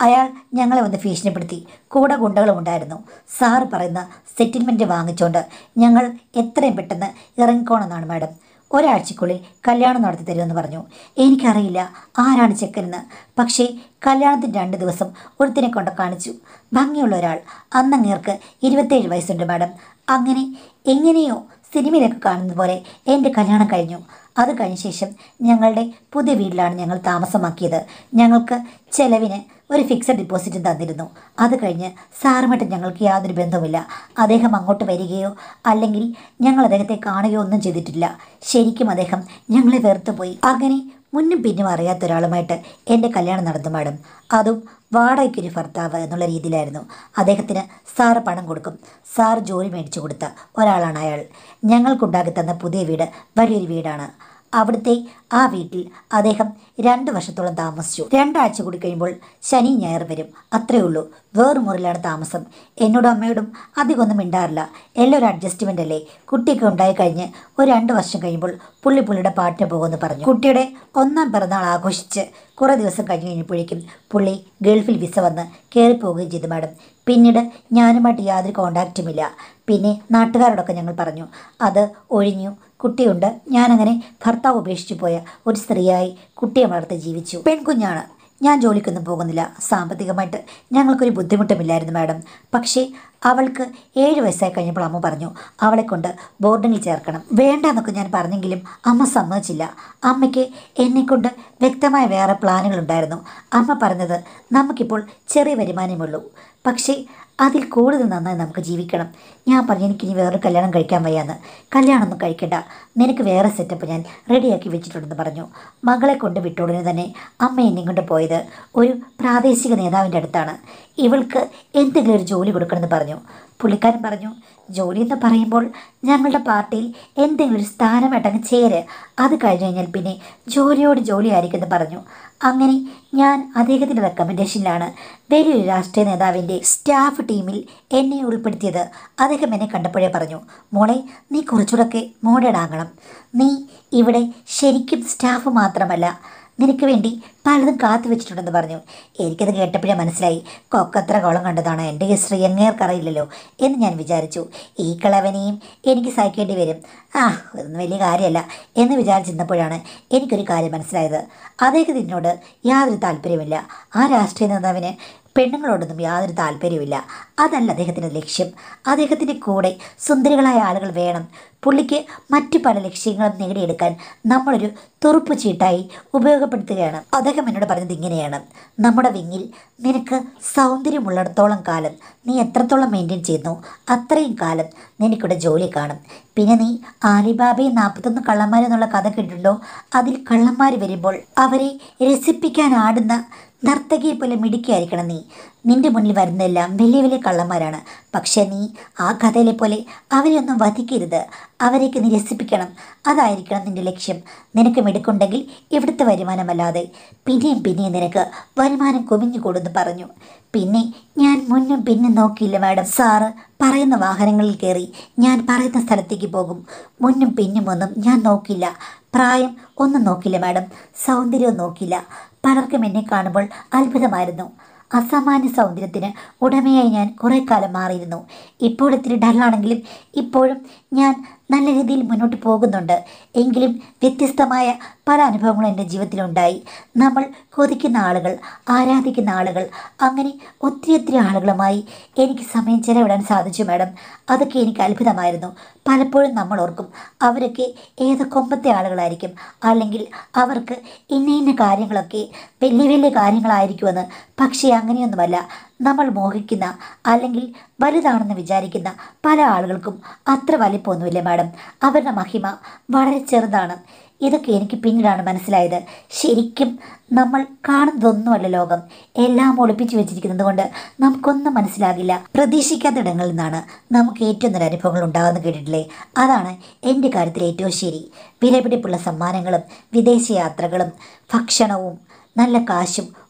അയാൾ ഞങ്ങളെ വന്ന് ഭീഷണിപ്പെടുത്തി കൂടെ ഗുണ്ടകളും ഉണ്ടായിരുന്നു സാറ് പറയുന്ന സെറ്റിൽമെൻറ്റ് വാങ്ങിച്ചുകൊണ്ട് ഞങ്ങൾ എത്രയും പെട്ടെന്ന് ഇറങ്ങിക്കോണമെന്നാണ് മാഡം ഒരാഴ്ചക്കുള്ളിൽ കല്യാണം നടത്തി തരുമെന്ന് പറഞ്ഞു എനിക്കറിയില്ല ആരാണ് ചെക്കനെന്ന് പക്ഷേ കല്യാണത്തിന് രണ്ട് ദിവസം ഒരുത്തിനെ കൊണ്ട് കാണിച്ചു ഭംഗിയുള്ള ഒരാൾ അന്നങ്ങേർക്ക് ഇരുപത്തേഴ് വയസ്സുണ്ട് മാഡം അങ്ങനെ എങ്ങനെയോ സിനിമയിലൊക്കെ കാണുന്നത് പോലെ എൻ്റെ കല്യാണം കഴിഞ്ഞു അത് കഴിഞ്ഞ ശേഷം ഞങ്ങളുടെ പുതിയ വീട്ടിലാണ് ഞങ്ങൾ താമസമാക്കിയത് ഞങ്ങൾക്ക് ചെലവിന് ഒരു ഫിക്സഡ് ഡിപ്പോസിറ്റും തന്നിരുന്നു അത് കഴിഞ്ഞ് സാറുമായിട്ട് ഞങ്ങൾക്ക് യാതൊരു ബന്ധവുമില്ല അദ്ദേഹം അങ്ങോട്ട് വരികയോ അല്ലെങ്കിൽ ഞങ്ങൾ അദ്ദേഹത്തെ കാണുകയോ ഒന്നും ചെയ്തിട്ടില്ല ശരിക്കും അദ്ദേഹം ഞങ്ങളെ വെറുത്തുപോയി അങ്ങനെ മുന്നും പിന്നും അറിയാത്ത ഒരാളുമായിട്ട് എൻ്റെ കല്യാണം നടന്നു മാഡം അതും വാടകയ്ക്കൊരു ഭർത്താവ് എന്നുള്ള രീതിയിലായിരുന്നു അദ്ദേഹത്തിന് സാറ് പണം കൊടുക്കും സാർ ജോലി മേടിച്ചു കൊടുത്ത ഒരാളാണ് അയാൾ ഞങ്ങൾക്കുണ്ടാക്കി തന്ന പുതിയ വീട് വലിയൊരു വീടാണ് അവിടുത്തെ ആ വീട്ടിൽ അദ്ദേഹം രണ്ട് വർഷത്തോളം താമസിച്ചു രണ്ടാഴ്ച കൂടി കഴിയുമ്പോൾ ശനി ഞായർ വരും അത്രയേ ഉള്ളൂ വേറൊരു മുറിയിലാണ് താമസം എന്നോടും അമ്മയോടും അധികമൊന്നും മിണ്ടാറില്ല എല്ലാം ഒരു അഡ്ജസ്റ്റ്മെൻ്റ് അല്ലേ കുട്ടിയൊക്കെ ഉണ്ടായി കഴിഞ്ഞ് ഒരു രണ്ട് വർഷം കഴിയുമ്പോൾ പുള്ളി പുള്ളിയുടെ പാട്ടിന് പോകുമെന്ന് പറഞ്ഞു കുട്ടിയുടെ ഒന്നാം പിറന്നാൾ ആഘോഷിച്ച് കുറേ ദിവസം കഴിഞ്ഞ് കഴിഞ്ഞപ്പോഴേക്കും പുള്ളി ഗൾഫിൽ വിസ വന്ന് കയറിപ്പോവുകയും ചെയ്തു മാഡം പിന്നീട് ഞാനുമായിട്ട് യാതൊരു കോണ്ടാക്റ്റുമില്ല പിന്നെ നാട്ടുകാരോടൊക്കെ ഞങ്ങൾ പറഞ്ഞു അത് ഒഴിഞ്ഞു കുട്ടിയുണ്ട് ഞാനങ്ങനെ ഭർത്താവ് ഉപേക്ഷിച്ചു പോയ ഒരു സ്ത്രീയായി കുട്ടിയെ വളർത്തി ജീവിച്ചു പെൺകുഞ്ഞാണ് ഞാൻ ജോലിക്കൊന്നും പോകുന്നില്ല സാമ്പത്തികമായിട്ട് ഞങ്ങൾക്കൊരു ബുദ്ധിമുട്ടുമില്ലായിരുന്നു മാഡം പക്ഷേ അവൾക്ക് ഏഴ് വയസ്സായി കഴിഞ്ഞപ്പോൾ അമ്മ പറഞ്ഞു അവളെ കൊണ്ട് ബോർഡിങ്ങിൽ ചേർക്കണം വേണ്ടെന്നൊക്കെ ഞാൻ പറഞ്ഞെങ്കിലും അമ്മ സമ്മതിച്ചില്ല അമ്മയ്ക്ക് എന്നെക്കൊണ്ട് വ്യക്തമായ വേറെ പ്ലാനുകളുണ്ടായിരുന്നു അമ്മ പറഞ്ഞത് നമുക്കിപ്പോൾ ചെറിയ വരുമാനമുള്ളൂ പക്ഷേ അതിൽ കൂടുതൽ നന്നായി നമുക്ക് ജീവിക്കണം ഞാൻ പറഞ്ഞു എനിക്കിനി വേറൊരു കല്യാണം കഴിക്കാൻ വയ്യാന്ന് കല്യാണമൊന്നും കഴിക്കണ്ട നിനക്ക് വേറെ സെറ്റപ്പ് ഞാൻ റെഡിയാക്കി വെച്ചിട്ടുണ്ടെന്ന് പറഞ്ഞു മകളെ കൊണ്ട് വിട്ടോടനെ തന്നെ അമ്മ എന്നെ കൊണ്ട് പോയത് ഒരു പ്രാദേശിക നേതാവിൻ്റെ അടുത്താണ് ഇവൾക്ക് എന്തെങ്കിലും ഒരു ജോലി കൊടുക്കണമെന്ന് പറഞ്ഞു പുള്ളിക്കാരൻ പറഞ്ഞു ജോലി എന്ന് പറയുമ്പോൾ ഞങ്ങളുടെ പാർട്ടിയിൽ എന്തെങ്കിലും ഒരു സ്ഥാനമായിട്ടങ്ങ് ചേര് അത് കഴിഞ്ഞ് കഴിഞ്ഞാൽ പിന്നെ ജോലിയോട് ജോലിയായിരിക്കുമെന്ന് പറഞ്ഞു അങ്ങനെ ഞാൻ അദ്ദേഹത്തിൻ്റെ റെക്കമെൻഡേഷനിലാണ് വലിയൊരു രാഷ്ട്രീയ നേതാവിൻ്റെ സ്റ്റാഫ് ടീമിൽ എന്നെ ഉൾപ്പെടുത്തിയത് അദ്ദേഹം എന്നെ കണ്ടപ്പോഴേ പറഞ്ഞു മോളെ നീ കുറച്ചുകൂടെയൊക്കെ മോഡേൺ ആകണം നീ ഇവിടെ ശരിക്കും സ്റ്റാഫ് മാത്രമല്ല നിനക്ക് വേണ്ടി പലതും കാത്തു വെച്ചിട്ടുണ്ടെന്ന് പറഞ്ഞു എനിക്കത് കേട്ടപ്പോഴേ മനസ്സിലായി കൊക്കത്ര കോളം കണ്ടതാണ് എൻ്റെ ഹിസ്റ്ററി എങ്ങേർക്കറിയില്ലല്ലോ എന്ന് ഞാൻ വിചാരിച്ചു ഈ കിളവനെയും എനിക്ക് സഹിക്കേണ്ടി വരും ആ അതൊന്നും വലിയ കാര്യമല്ല എന്ന് വിചാരിച്ചിരുന്നപ്പോഴാണ് എനിക്കൊരു കാര്യം മനസ്സിലായത് അദ്ദേഹത്തിനോട് യാതൊരു താല്പര്യമില്ല ആ രാഷ്ട്രീയ നേതാവിന് പെണ്ണുങ്ങളോടൊന്നും യാതൊരു താല്പര്യമില്ല അതല്ല അദ്ദേഹത്തിൻ്റെ ലക്ഷ്യം അദ്ദേഹത്തിൻ്റെ കൂടെ സുന്ദരികളായ ആളുകൾ വേണം പുള്ളിക്ക് മറ്റു പല ലക്ഷ്യങ്ങളും നേടിയെടുക്കാൻ നമ്മളൊരു തുറുപ്പ് ചീട്ടായി ഉപയോഗപ്പെടുത്തുകയാണ് അദ്ദേഹം എന്നോട് പറഞ്ഞത് ഇങ്ങനെയാണ് നമ്മുടെ വിങ്ങിൽ നിനക്ക് സൗന്ദര്യമുള്ളിടത്തോളം കാലം നീ എത്രത്തോളം മെയിൻറ്റെയിൻ ചെയ്യുന്നു അത്രയും കാലം നിനക്കിവിടെ ജോലി കാണും പിന്നെ നീ ആലിബാബയും നാൽപ്പത്തൊന്ന് കള്ളന്മാരെന്നുള്ള കഥ കേട്ടിട്ടുണ്ടോ അതിൽ കള്ളന്മാർ വരുമ്പോൾ അവരെ രസിപ്പിക്കാൻ ആടുന്ന നർത്തകിയെ പോലെ മിടുക്കിയായിരിക്കണം നീ നിന്റെ മുന്നിൽ വരുന്നതെല്ലാം വലിയ വലിയ കള്ളന്മാരാണ് പക്ഷെ നീ ആ കഥയിലെ പോലെ അവരെ ഒന്നും വധിക്കരുത് അവരേക്ക് നീ രസിപ്പിക്കണം അതായിരിക്കണം നിന്റെ ലക്ഷ്യം നിനക്ക് മിടുക്കുണ്ടെങ്കിൽ ഇവിടുത്തെ വരുമാനമല്ലാതെ പിന്നെയും പിന്നെയും നിനക്ക് വരുമാനം കുമിഞ്ഞു കൂടുന്നു പറഞ്ഞു പിന്നെ ഞാൻ മുന്നും പിന്നും നോക്കിയില്ല മാഡം സാറ് പറയുന്ന വാഹനങ്ങളിൽ കയറി ഞാൻ പറയുന്ന സ്ഥലത്തേക്ക് പോകും മുന്നും പിന്നും ഒന്നും ഞാൻ നോക്കില്ല പ്രായം ഒന്നും നോക്കില്ല മാഡം സൗന്ദര്യവും നോക്കില്ല പലർക്കും എന്നെ കാണുമ്പോൾ അത്ഭുതമായിരുന്നു അസാമാന്യ സൗന്ദര്യത്തിന് ഉടമയായി ഞാൻ കുറേ കാലം മാറിയിരുന്നു ഇപ്പോൾ ഇത്തിരി ഡല്ലാണെങ്കിലും ഇപ്പോഴും ഞാൻ നല്ല രീതിയിൽ മുന്നോട്ട് പോകുന്നുണ്ട് എങ്കിലും വ്യത്യസ്തമായ പല അനുഭവങ്ങളും എൻ്റെ ജീവിതത്തിലുണ്ടായി നമ്മൾ കൊതിക്കുന്ന ആളുകൾ ആരാധിക്കുന്ന ആളുകൾ അങ്ങനെ ഒത്തിരി ഒത്തിരി ആളുകളുമായി എനിക്ക് സമയം ചെലവിടാൻ സാധിച്ചു മാഡം അതൊക്കെ എനിക്ക് അത്ഭുതമായിരുന്നു പലപ്പോഴും നമ്മൾ ഓർക്കും അവരൊക്കെ ഏത് കൊമ്പത്തെ ആളുകളായിരിക്കും അല്ലെങ്കിൽ അവർക്ക് ഇന്ന ഇന്ന കാര്യങ്ങളൊക്കെ വലിയ വലിയ കാര്യങ്ങളായിരിക്കുമെന്ന് പക്ഷേ അങ്ങനെയൊന്നുമല്ല നമ്മൾ മോഹിക്കുന്ന അല്ലെങ്കിൽ വലുതാണെന്ന് വിചാരിക്കുന്ന പല ആളുകൾക്കും അത്ര വലിപ്പമൊന്നുമില്ല മാഡം അവരുടെ മഹിമ വളരെ ചെറുതാണ് ഇതൊക്കെ എനിക്ക് പിന്നീടാണ് മനസ്സിലായത് ശരിക്കും നമ്മൾ കാണുന്നതൊന്നുമല്ല ലോകം എല്ലാം ഒളിപ്പിച്ചു വെച്ചിരിക്കുന്നത് കൊണ്ട് നമുക്കൊന്നും മനസ്സിലാകില്ല പ്രതീക്ഷിക്കാത്ത ഇടങ്ങളിൽ നിന്നാണ് നമുക്ക് ഏറ്റവും നല്ല അനുഭവങ്ങൾ ഉണ്ടാകുന്ന കേട്ടിട്ടില്ലേ അതാണ് എൻ്റെ കാര്യത്തിൽ ഏറ്റവും ശരി വിലപിടിപ്പുള്ള സമ്മാനങ്ങളും വിദേശ യാത്രകളും ഭക്ഷണവും നല്ല കാശും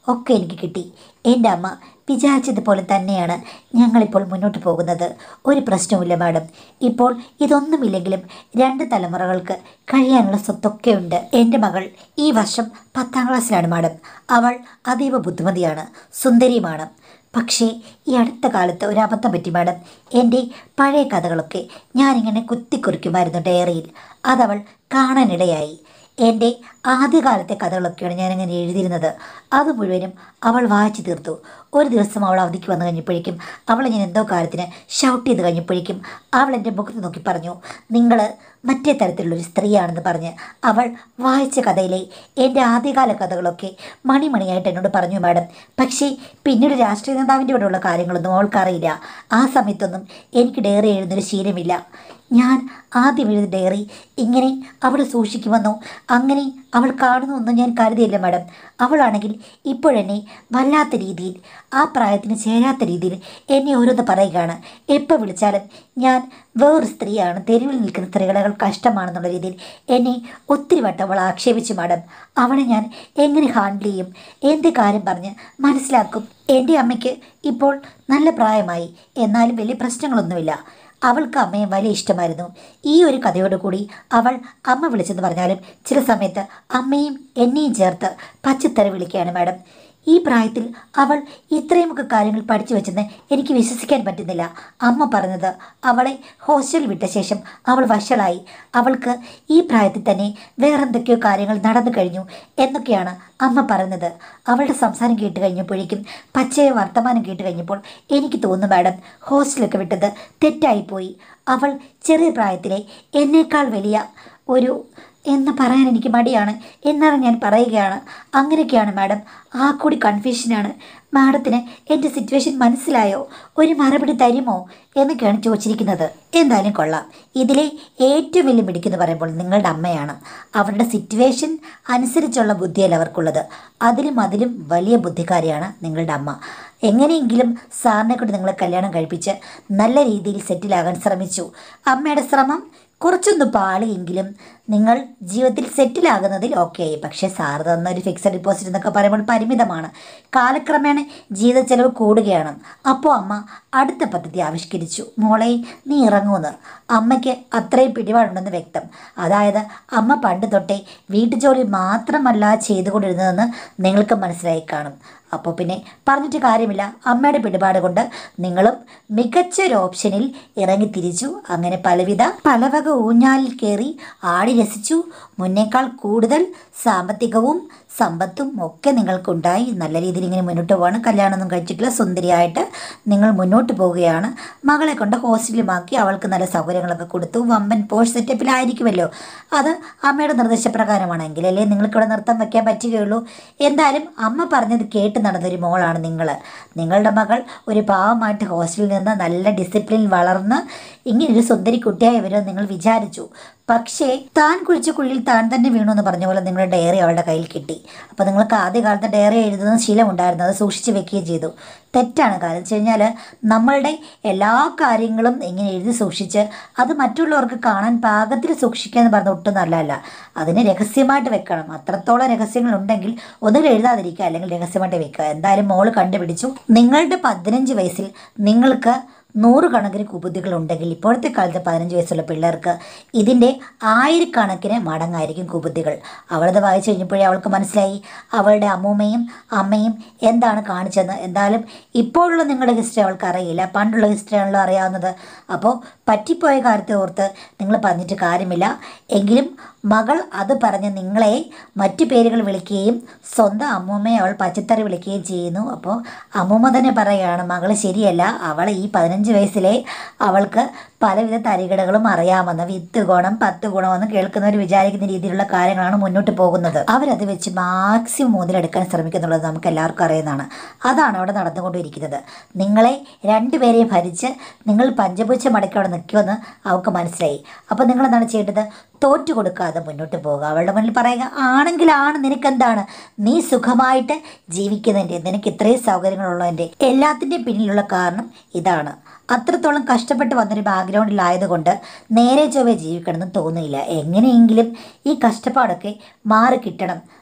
ഒക്കെ എനിക്ക് കിട്ടി എൻ്റെ അമ്മ വിചാരിച്ചതുപോലെ തന്നെയാണ് ഞങ്ങളിപ്പോൾ മുന്നോട്ട് പോകുന്നത് ഒരു പ്രശ്നവുമില്ല മാഡം ഇപ്പോൾ ഇതൊന്നുമില്ലെങ്കിലും രണ്ട് തലമുറകൾക്ക് കഴിയാനുള്ള സ്വത്തൊക്കെ ഉണ്ട് എൻ്റെ മകൾ ഈ വർഷം പത്താം ക്ലാസ്സിലാണ് മാഡം അവൾ അതീവ ബുദ്ധിമതിയാണ് സുന്ദരിയുമാണ് പക്ഷേ ഈ അടുത്ത കാലത്ത് ഒരു അബദ്ധം പറ്റി മാഡം എൻ്റെ പഴയ കഥകളൊക്കെ ഞാനിങ്ങനെ കുത്തിക്കുറിക്കുമായിരുന്നു ഡയറിയിൽ അതവൾ കാണാനിടയായി എൻ്റെ ആദ്യകാലത്തെ കഥകളൊക്കെയാണ് ഞാനങ്ങനെ എഴുതിയിരുന്നത് അത് മുഴുവനും അവൾ വായിച്ചു തീർത്തു ഒരു ദിവസം അവൾ അവധിക്ക് വന്നു കഴിഞ്ഞപ്പോഴേക്കും അവളെ ഞാൻ എന്തോ കാര്യത്തിന് ഷൗട്ട് ചെയ്ത് കഴിഞ്ഞപ്പോഴേക്കും അവൾ എൻ്റെ മുഖത്ത് നോക്കി പറഞ്ഞു നിങ്ങൾ മറ്റേ തരത്തിലുള്ളൊരു സ്ത്രീയാണെന്ന് പറഞ്ഞ് അവൾ വായിച്ച കഥയിലെ എൻ്റെ ആദ്യകാല കഥകളൊക്കെ മണിമണിയായിട്ട് എന്നോട് പറഞ്ഞു മാഡം പക്ഷേ പിന്നീട് രാഷ്ട്രീയ നേതാവിൻ്റെ കൂടെയുള്ള കാര്യങ്ങളൊന്നും അവൾക്കറിയില്ല ആ സമയത്തൊന്നും എനിക്ക് ഡയറി എഴുതുന്നൊരു ശീലമില്ല ഞാൻ ആദ്യം എഴുതിയ ഡയറി ഇങ്ങനെ അവൾ സൂക്ഷിക്കുമെന്നോ അങ്ങനെ അവൾ കാണുന്നുവെന്നോ ഞാൻ കരുതിയില്ല മാഡം അവളാണെങ്കിൽ ഇപ്പോഴെന്നെ വല്ലാത്ത രീതിയിൽ ആ പ്രായത്തിന് ചേരാത്ത രീതിയിൽ എന്നെ ഓരോന്ന് പറയുകയാണ് എപ്പോൾ വിളിച്ചാലും ഞാൻ വേറൊരു സ്ത്രീയാണ് തെരുവിൽ നിൽക്കുന്ന സ്ത്രീകളെകൾ കഷ്ടമാണെന്നുള്ള രീതിയിൽ എന്നെ ഒത്തിരി വട്ടം അവൾ ആക്ഷേപിച്ചു മാഡം അവളെ ഞാൻ എങ്ങനെ ഹാൻഡിൽ ചെയ്യും എന്ത് കാര്യം പറഞ്ഞ് മനസ്സിലാക്കും എൻ്റെ അമ്മയ്ക്ക് ഇപ്പോൾ നല്ല പ്രായമായി എന്നാലും വലിയ പ്രശ്നങ്ങളൊന്നുമില്ല അവൾക്ക് അമ്മയെ വലിയ ഇഷ്ടമായിരുന്നു ഈ ഒരു കഥയോട് കൂടി അവൾ അമ്മ വിളിച്ചെന്ന് പറഞ്ഞാലും ചില സമയത്ത് അമ്മയും എന്നെയും ചേർത്ത് പച്ചത്തര വിളിക്കുകയാണ് മാഡം ഈ പ്രായത്തിൽ അവൾ ഇത്രയുമൊക്കെ കാര്യങ്ങൾ പഠിച്ചു വെച്ചെന്ന് എനിക്ക് വിശ്വസിക്കാൻ പറ്റുന്നില്ല അമ്മ പറഞ്ഞത് അവളെ ഹോസ്റ്റലിൽ വിട്ട ശേഷം അവൾ വഷളായി അവൾക്ക് ഈ പ്രായത്തിൽ തന്നെ വേറെന്തൊക്കെയോ കാര്യങ്ങൾ നടന്നു കഴിഞ്ഞു എന്നൊക്കെയാണ് അമ്മ പറഞ്ഞത് അവളുടെ സംസാരം കേട്ട് കഴിഞ്ഞപ്പോഴേക്കും പച്ചയ വർത്തമാനം കേട്ട് കഴിഞ്ഞപ്പോൾ എനിക്ക് തോന്നുന്നു മാഡം ഹോസ്റ്റലൊക്കെ വിട്ടത് തെറ്റായിപ്പോയി അവൾ ചെറിയ പ്രായത്തിലെ എന്നേക്കാൾ വലിയ ഒരു എന്ന് പറയാൻ എനിക്ക് മടിയാണ് എന്നാണ് ഞാൻ പറയുകയാണ് അങ്ങനെയൊക്കെയാണ് മാഡം ആ കൂടി കൺഫ്യൂഷനാണ് മാഡത്തിന് എൻ്റെ സിറ്റുവേഷൻ മനസ്സിലായോ ഒരു മറുപടി തരുമോ എന്നൊക്കെയാണ് ചോദിച്ചിരിക്കുന്നത് എന്തായാലും കൊള്ളാം ഇതിലെ ഏറ്റവും വലിയ മിടിക്കെന്ന് പറയുമ്പോൾ നിങ്ങളുടെ അമ്മയാണ് അവരുടെ സിറ്റുവേഷൻ അനുസരിച്ചുള്ള ബുദ്ധിയല്ല അവർക്കുള്ളത് അതിലും അതിലും വലിയ ബുദ്ധിക്കാരിയാണ് നിങ്ങളുടെ അമ്മ എങ്ങനെയെങ്കിലും സാറിനെ കൊണ്ട് നിങ്ങളെ കല്യാണം കഴിപ്പിച്ച് നല്ല രീതിയിൽ സെറ്റിലാകാൻ ശ്രമിച്ചു അമ്മയുടെ ശ്രമം കുറച്ചൊന്ന് പാളിയെങ്കിലും നിങ്ങൾ ജീവിതത്തിൽ സെറ്റിലാകുന്നതിൽ ഓക്കെ ആയി പക്ഷേ സാർ തന്ന ഒരു ഫിക്സഡ് ഡിപ്പോസിറ്റ് എന്നൊക്കെ പറയുമ്പോൾ പരിമിതമാണ് കാലക്രമേണ ജീവിത ചെലവ് കൂടുകയാണ് അപ്പോൾ അമ്മ അടുത്ത പദ്ധതി ആവിഷ്കരിച്ചു മോളെ നീ ഇറങ്ങുമെന്ന് അമ്മയ്ക്ക് അത്രയും പിടിപാടുണ്ടെന്ന് വ്യക്തം അതായത് അമ്മ പണ്ട് തൊട്ടേ വീട്ടുജോലി മാത്രമല്ല ചെയ്തുകൊണ്ടിരുന്നതെന്ന് നിങ്ങൾക്ക് മനസ്സിലായി കാണും അപ്പോൾ പിന്നെ പറഞ്ഞിട്ട് കാര്യമില്ല അമ്മയുടെ പിടിപാട് കൊണ്ട് നിങ്ങളും മികച്ച ഒരു ഓപ്ഷനിൽ ഇറങ്ങി തിരിച്ചു അങ്ങനെ പലവിധ പലവക ഊഞ്ഞാലിൽ കയറി ആടി രസിച്ചു മുന്നേക്കാൾ കൂടുതൽ സാമ്പത്തികവും സമ്പത്തും ഒക്കെ നിങ്ങൾക്കുണ്ടായി നല്ല രീതിയിൽ ഇങ്ങനെ മുന്നോട്ട് പോവാണ് കല്യാണമൊന്നും കഴിച്ചിട്ടില്ല സുന്ദരിയായിട്ട് നിങ്ങൾ മുന്നോട്ട് പോവുകയാണ് മകളെ കൊണ്ട് ഹോസ്റ്റലിലുമാക്കി അവൾക്ക് നല്ല സൗകര്യങ്ങളൊക്കെ കൊടുത്തു വമ്പൻ പോഷ് സെറ്റപ്പിലായിരിക്കുമല്ലോ അത് അമ്മയുടെ നിർദ്ദേശപ്രകാരമാണെങ്കിൽ അല്ലേ നിങ്ങൾക്കിവിടെ നൃത്തം വയ്ക്കാൻ പറ്റുകയുള്ളൂ എന്തായാലും അമ്മ പറഞ്ഞത് കേട്ട് നടന്നൊരു മോളാണ് നിങ്ങൾ നിങ്ങളുടെ മകൾ ഒരു പാവമായിട്ട് ഹോസ്റ്റലിൽ നിന്ന് നല്ല ഡിസിപ്ലിൻ വളർന്ന് ഇങ്ങനൊരു സുന്ദരി കുട്ടിയായി വരുമെന്ന് നിങ്ങൾ വിചാരിച്ചു പക്ഷേ താൻ കുഴിച്ച കുഴിയിൽ താൻ തന്നെ വീണു എന്ന് പറഞ്ഞ പോലെ നിങ്ങളുടെ ഡയറി അവളുടെ കയ്യിൽ കിട്ടി അപ്പോൾ നിങ്ങൾക്ക് ആദ്യകാലത്ത് ഡയറി എഴുതുന്ന ശീലമുണ്ടായിരുന്നു അത് സൂക്ഷിച്ച് വെക്കുകയും ചെയ്തു തെറ്റാണ് കാരണം വെച്ച് കഴിഞ്ഞാൽ നമ്മളുടെ എല്ലാ കാര്യങ്ങളും ഇങ്ങനെ എഴുതി സൂക്ഷിച്ച് അത് മറ്റുള്ളവർക്ക് കാണാൻ പാകത്തിൽ സൂക്ഷിക്കുക എന്ന് പറഞ്ഞ ഒട്ടും നല്ലതല്ല അതിന് രഹസ്യമായിട്ട് വെക്കണം അത്രത്തോളം രഹസ്യങ്ങൾ ഉണ്ടെങ്കിൽ ഒന്നുകിൽ എഴുതാതിരിക്കുക അല്ലെങ്കിൽ രഹസ്യമായിട്ട് വെക്കുക എന്തായാലും മോള് കണ്ടുപിടിച്ചു നിങ്ങളുടെ പതിനഞ്ച് വയസ്സിൽ നിങ്ങൾക്ക് നൂറുകണക്കിന് കുബുദ്ധികൾ ഉണ്ടെങ്കിൽ ഇപ്പോഴത്തെ കാലത്ത് പതിനഞ്ച് വയസ്സുള്ള പിള്ളേർക്ക് ഇതിൻ്റെ ആയിരക്കണക്കിന് മടങ്ങായിരിക്കും കുബുദ്ധികൾ അവളത് വായിച്ചു കഴിഞ്ഞപ്പോഴേ അവൾക്ക് മനസ്സിലായി അവളുടെ അമ്മൂമ്മയും അമ്മയും എന്താണ് കാണിച്ചതെന്ന് എന്തായാലും ഇപ്പോഴുള്ള നിങ്ങളുടെ ഹിസ്റ്ററി അവൾക്ക് അറിയില്ല പണ്ടുള്ള ഹിസ്റ്ററി ആണല്ലോ അറിയാവുന്നത് അപ്പോൾ പറ്റിപ്പോയ കാര്യത്തെ ഓർത്ത് നിങ്ങൾ പറഞ്ഞിട്ട് കാര്യമില്ല എങ്കിലും മകൾ അത് പറഞ്ഞ് നിങ്ങളെ മറ്റു പേരുകൾ വിളിക്കുകയും സ്വന്തം അമ്മൂമ്മയെ അവൾ പച്ചത്തറി വിളിക്കുകയും ചെയ്യുന്നു അപ്പോൾ അമ്മൂമ്മ തന്നെ പറയുകയാണ് മകൾ ശരിയല്ല അവൾ ഈ പതിനഞ്ച് വയസ്സിലെ അവൾക്ക് പലവിധ തരികിടകളും അറിയാമെന്ന് വിത്ത് ഗുണം പത്ത് ഗുണമെന്ന് കേൾക്കുന്നവർ വിചാരിക്കുന്ന രീതിയിലുള്ള കാര്യങ്ങളാണ് മുന്നോട്ട് പോകുന്നത് അവരത് വെച്ച് മാക്സിമം മുതലെടുക്കാൻ ശ്രമിക്കുന്നുള്ളത് നമുക്ക് എല്ലാവർക്കും അറിയുന്നതാണ് അതാണ് അവിടെ നടന്നുകൊണ്ടിരിക്കുന്നത് നിങ്ങളെ രണ്ടുപേരെയും ഭരിച്ച് നിങ്ങൾ പഞ്ചപൂച്ച മടക്കി അവിടെ നിൽക്കുമെന്ന് അവൾക്ക് മനസ്സിലായി അപ്പോൾ നിങ്ങൾ എന്താണ് ചെയ്യേണ്ടത് തോറ്റു കൊടുക്കാതെ മുന്നോട്ട് പോകുക അവളുടെ മുന്നിൽ പറയുക ആണെങ്കിലാണ് നിനക്കെന്താണ് നീ സുഖമായിട്ട് ജീവിക്കുന്നതിൻ്റെ നിനക്ക് ഇത്രയും സൗകര്യങ്ങളുള്ളതിൻ്റെ എല്ലാത്തിൻ്റെയും പിന്നിലുള്ള കാരണം ഇതാണ് അത്രത്തോളം കഷ്ടപ്പെട്ട് വന്നൊരു ബാക്ക്ഗ്രൗണ്ടിലായതുകൊണ്ട് നേരെ ചൊവ്വേ ജീവിക്കണമെന്ന് തോന്നിയില്ല എങ്ങനെയെങ്കിലും ഈ കഷ്ടപ്പാടൊക്കെ മാറി കിട്ടണം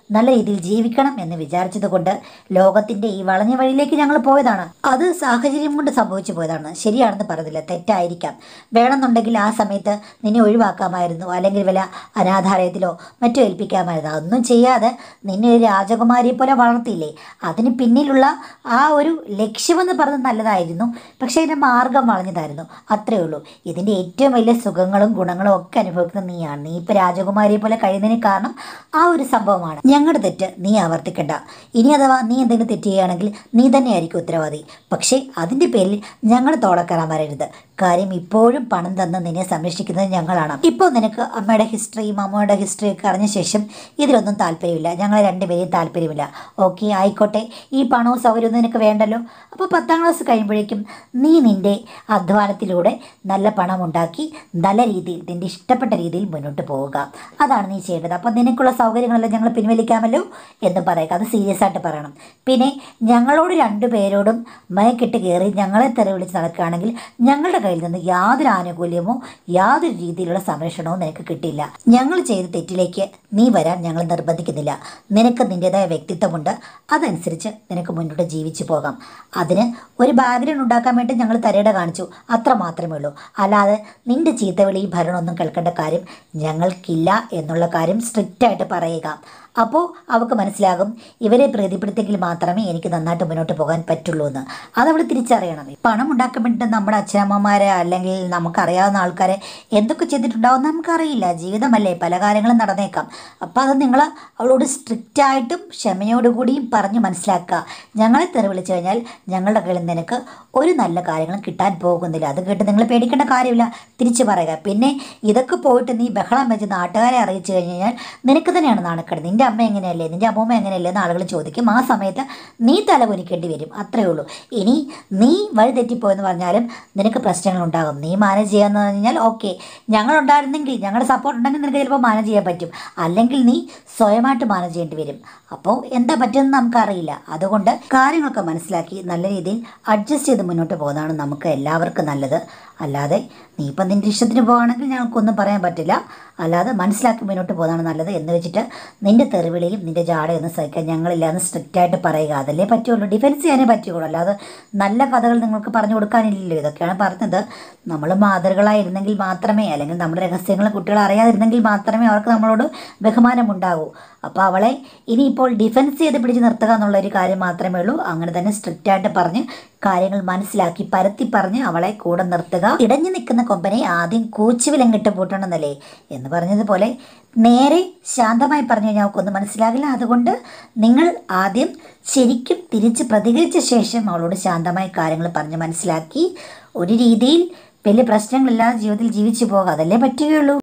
നല്ല രീതിയിൽ ജീവിക്കണം എന്ന് വിചാരിച്ചത് കൊണ്ട് ലോകത്തിൻ്റെ ഈ വളഞ്ഞ വഴിയിലേക്ക് ഞങ്ങൾ പോയതാണ് അത് സാഹചര്യം കൊണ്ട് സംഭവിച്ചു പോയതാണ് ശരിയാണെന്ന് പറഞ്ഞില്ല തെറ്റായിരിക്കാം വേണമെന്നുണ്ടെങ്കിൽ ആ സമയത്ത് നിന്നെ ഒഴിവാക്കാമായിരുന്നു അല്ലെങ്കിൽ വല്ല അനാഥാലയത്തിലോ മറ്റോ ഏൽപ്പിക്കാമായിരുന്നു അതൊന്നും ചെയ്യാതെ നിന്നെ ഒരു രാജകുമാരിയെ പോലെ വളർത്തിയില്ലേ അതിന് പിന്നിലുള്ള ആ ഒരു ലക്ഷ്യമെന്ന് പറഞ്ഞത് നല്ലതായിരുന്നു പക്ഷേ അതിൻ്റെ മാർഗം വളഞ്ഞതായിരുന്നു അത്രയേ ഉള്ളൂ ഇതിൻ്റെ ഏറ്റവും വലിയ സുഖങ്ങളും ഗുണങ്ങളും ഒക്കെ അനുഭവിക്കുന്നത് നീയാണ് നീ ഇപ്പോൾ രാജകുമാരിയെ പോലെ കഴിയുന്നതിന് കാരണം ആ ഒരു സംഭവമാണ് ഞങ്ങളുടെ തെറ്റ് നീ ആവർത്തിക്കണ്ട ഇനി അഥവാ നീ എന്തെങ്കിലും തെറ്റ് ചെയ്യുകയാണെങ്കിൽ നീ തന്നെയായിരിക്കും ഉത്തരവാദി പക്ഷേ അതിൻ്റെ പേരിൽ ഞങ്ങൾ തോളക്കറാൻ വരരുത് കാര്യം ഇപ്പോഴും പണം തന്ന് നിന്നെ സംരക്ഷിക്കുന്നത് ഞങ്ങളാണ് ഇപ്പോൾ നിനക്ക് അമ്മയുടെ ഹിസ്റ്ററിയും അമ്മയുടെ ഹിസ്റ്ററിയും ഒക്കെ അറിഞ്ഞ ശേഷം ഇതിലൊന്നും താല്പര്യമില്ല ഞങ്ങൾ രണ്ടുപേരെയും താല്പര്യമില്ല ഓക്കെ ആയിക്കോട്ടെ ഈ പണവും സൗകര്യമൊന്നും നിനക്ക് വേണ്ടല്ലോ അപ്പോൾ പത്താം ക്ലാസ് കഴിയുമ്പോഴേക്കും നീ നിൻ്റെ അധ്വാനത്തിലൂടെ നല്ല പണം ഉണ്ടാക്കി നല്ല രീതിയിൽ നിൻ്റെ ഇഷ്ടപ്പെട്ട രീതിയിൽ മുന്നോട്ട് പോവുക അതാണ് നീ ചെയ്യേണ്ടത് അപ്പോൾ നിനക്കുള്ള സൗകര്യങ്ങളെല്ലാം ഞങ്ങൾ പിൻവലിക്കാമല്ലോ എന്ന് പറയുക അത് സീരിയസ് ആയിട്ട് പറയണം പിന്നെ ഞങ്ങളോട് രണ്ടു പേരോടും മയക്കിട്ട് കയറി ഞങ്ങളെ തെറി വിളിച്ച് നടക്കുകയാണെങ്കിൽ ഞങ്ങളുടെ കയ്യിൽ നിന്ന് യാതൊരു ആനുകൂല്യമോ യാതൊരു രീതിയിലുള്ള സംരക്ഷണവും നിനക്ക് കിട്ടില്ല ഞങ്ങൾ ചെയ്ത തെറ്റിലേക്ക് നീ വരാൻ ഞങ്ങൾ നിർബന്ധിക്കുന്നില്ല നിനക്ക് നിൻ്റെതായ വ്യക്തിത്വമുണ്ട് അതനുസരിച്ച് നിനക്ക് മുന്നോട്ട് ജീവിച്ചു പോകാം അതിന് ഒരു ബാക്ക്ഗ്രൗണ്ട് ഉണ്ടാക്കാൻ വേണ്ടി ഞങ്ങൾ തരയുടെ കാണിച്ചു അത്ര മാത്രമേ ഉള്ളൂ അല്ലാതെ നിന്റെ ചീത്തവിളി ഭരണമൊന്നും കേൾക്കേണ്ട കാര്യം ഞങ്ങൾക്കില്ല എന്നുള്ള കാര്യം സ്ട്രിക്റ്റായിട്ട് പറയുക അപ്പോൾ അവൾക്ക് മനസ്സിലാകും ഇവരെ പ്രീതിപ്പെടുത്തിയെങ്കിൽ മാത്രമേ എനിക്ക് നന്നായിട്ട് മുന്നോട്ട് പോകാൻ പറ്റുള്ളൂ എന്ന് അതവൾ തിരിച്ചറിയണം പണം ഉണ്ടാക്കാൻ വേണ്ടിയിട്ട് നമ്മുടെ അച്ഛനമ്മമാരെ അല്ലെങ്കിൽ നമുക്കറിയാവുന്ന ആൾക്കാരെ എന്തൊക്കെ ചെയ്തിട്ടുണ്ടാവും നമുക്കറിയില്ല ജീവിതമല്ലേ പല കാര്യങ്ങളും നടന്നേക്കാം അപ്പോൾ അത് നിങ്ങൾ അവളോട് സ്ട്രിക്റ്റായിട്ടും ക്ഷമയോടുകൂടിയും പറഞ്ഞ് മനസ്സിലാക്കുക ഞങ്ങളെ തെറി വിളിച്ചു കഴിഞ്ഞാൽ ഞങ്ങളുടെ കയ്യിൽ നിന്ന് നിനക്ക് ഒരു നല്ല കാര്യങ്ങളും കിട്ടാൻ പോകുന്നില്ല അത് കേട്ട് നിങ്ങൾ പേടിക്കേണ്ട കാര്യമില്ല തിരിച്ചു പറയുക പിന്നെ ഇതൊക്കെ പോയിട്ട് നീ ബഹളം വെച്ച് നാട്ടുകാരെ അറിയിച്ചു കഴിഞ്ഞ് കഴിഞ്ഞാൽ നിനക്ക് തന്നെയാണ് നാണക്കേട് നിൻ്റെ അമ്മ എങ്ങനെയല്ലേ നിൻ്റെ അമ്മൂമ്മ എങ്ങനെയല്ലേ എന്ന് ആളുകൾ ചോദിക്കും ആ സമയത്ത് നീ തലകുനിക്കേണ്ടി വരും അത്രയേ ഉള്ളൂ ഇനി നീ വഴി തെറ്റിപ്പോയെന്ന് പറഞ്ഞാലും നിനക്ക് പ്രശ്നങ്ങൾ ഉണ്ടാകും നീ മാനേജ് ചെയ്യാന്ന് പറഞ്ഞാൽ ഓക്കെ ഞങ്ങളുണ്ടായിരുന്നെങ്കിൽ ഞങ്ങളുടെ സപ്പോർട്ട് ഉണ്ടെങ്കിൽ നിനക്ക് ചിലപ്പോൾ മാനേജ് ചെയ്യാൻ പറ്റും അല്ലെങ്കിൽ നീ സ്വയമായിട്ട് മാനേജ് ചെയ്യേണ്ടി വരും അപ്പോൾ എന്താ പറ്റുമെന്ന് നമുക്കറിയില്ല അതുകൊണ്ട് കാര്യങ്ങളൊക്കെ മനസ്സിലാക്കി നല്ല രീതിയിൽ അഡ്ജസ്റ്റ് ചെയ്ത് മുന്നോട്ട് പോകുന്നതാണ് നമുക്ക് എല്ലാവർക്കും നല്ലത് അല്ലാതെ നീ ഇപ്പം നിൻ്റെ ഇഷ്ടത്തിന് പോകുകയാണെങ്കിൽ ഞങ്ങൾക്കൊന്നും പറയാൻ പറ്റില്ല അല്ലാതെ മനസ്സിലാക്കി മുന്നോട്ട് പോകുന്നതാണ് നല്ലത് എന്ന് വെച്ചിട്ട് നിൻ്റെ തെറിവിളിയും നിൻ്റെ ജാടയൊന്നും സഹിക്കാൻ ഞങ്ങളില്ലാന്ന് സ്ട്രിക്റ്റായിട്ട് പറയുക അതല്ലേ പറ്റുള്ളൂ ഡിഫെൻസ് ചെയ്യാനേ പറ്റുള്ളൂ അല്ലാതെ നല്ല കഥകൾ നിങ്ങൾക്ക് പറഞ്ഞു കൊടുക്കാനില്ലല്ലോ ഇതൊക്കെയാണ് പറഞ്ഞത് നമ്മൾ മാതൃകളായിരുന്നെങ്കിൽ മാത്രമേ അല്ലെങ്കിൽ നമ്മുടെ രഹസ്യങ്ങൾ കുട്ടികൾ അറിയാതിരുന്നെങ്കിൽ മാത്രമേ അവർക്ക് നമ്മളോട് ബഹുമാനമുണ്ടാകൂ അപ്പോൾ അവളെ ഇനിയിപ്പോൾ ഡിഫെൻസ് ചെയ്ത് പിടിച്ച് നിർത്തുക എന്നുള്ള ഒരു കാര്യം മാത്രമേ ഉള്ളൂ അങ്ങനെ തന്നെ സ്ട്രിക്റ്റായിട്ട് പറഞ്ഞ് കാര്യങ്ങൾ മനസ്സിലാക്കി പരത്തി പറഞ്ഞ് അവളെ കൂടെ നിർത്തുക ഇടഞ്ഞു നിൽക്കുന്ന കൊമ്പനെ ആദ്യം കൂച്ചുവിലങ്ങിട്ട് പൂട്ടണമെന്നല്ലേ എന്ന് പറഞ്ഞതുപോലെ നേരെ ശാന്തമായി പറഞ്ഞു കഴിഞ്ഞാൽ അവൾക്കൊന്നും മനസ്സിലാകില്ല അതുകൊണ്ട് നിങ്ങൾ ആദ്യം ശരിക്കും തിരിച്ച് പ്രതികരിച്ച ശേഷം അവളോട് ശാന്തമായി കാര്യങ്ങൾ പറഞ്ഞ് മനസ്സിലാക്കി ഒരു രീതിയിൽ വലിയ പ്രശ്നങ്ങളില്ലാതെ ജീവിതത്തിൽ ജീവിച്ചു പോകുക അതല്ലേ പറ്റുകയുള്ളൂ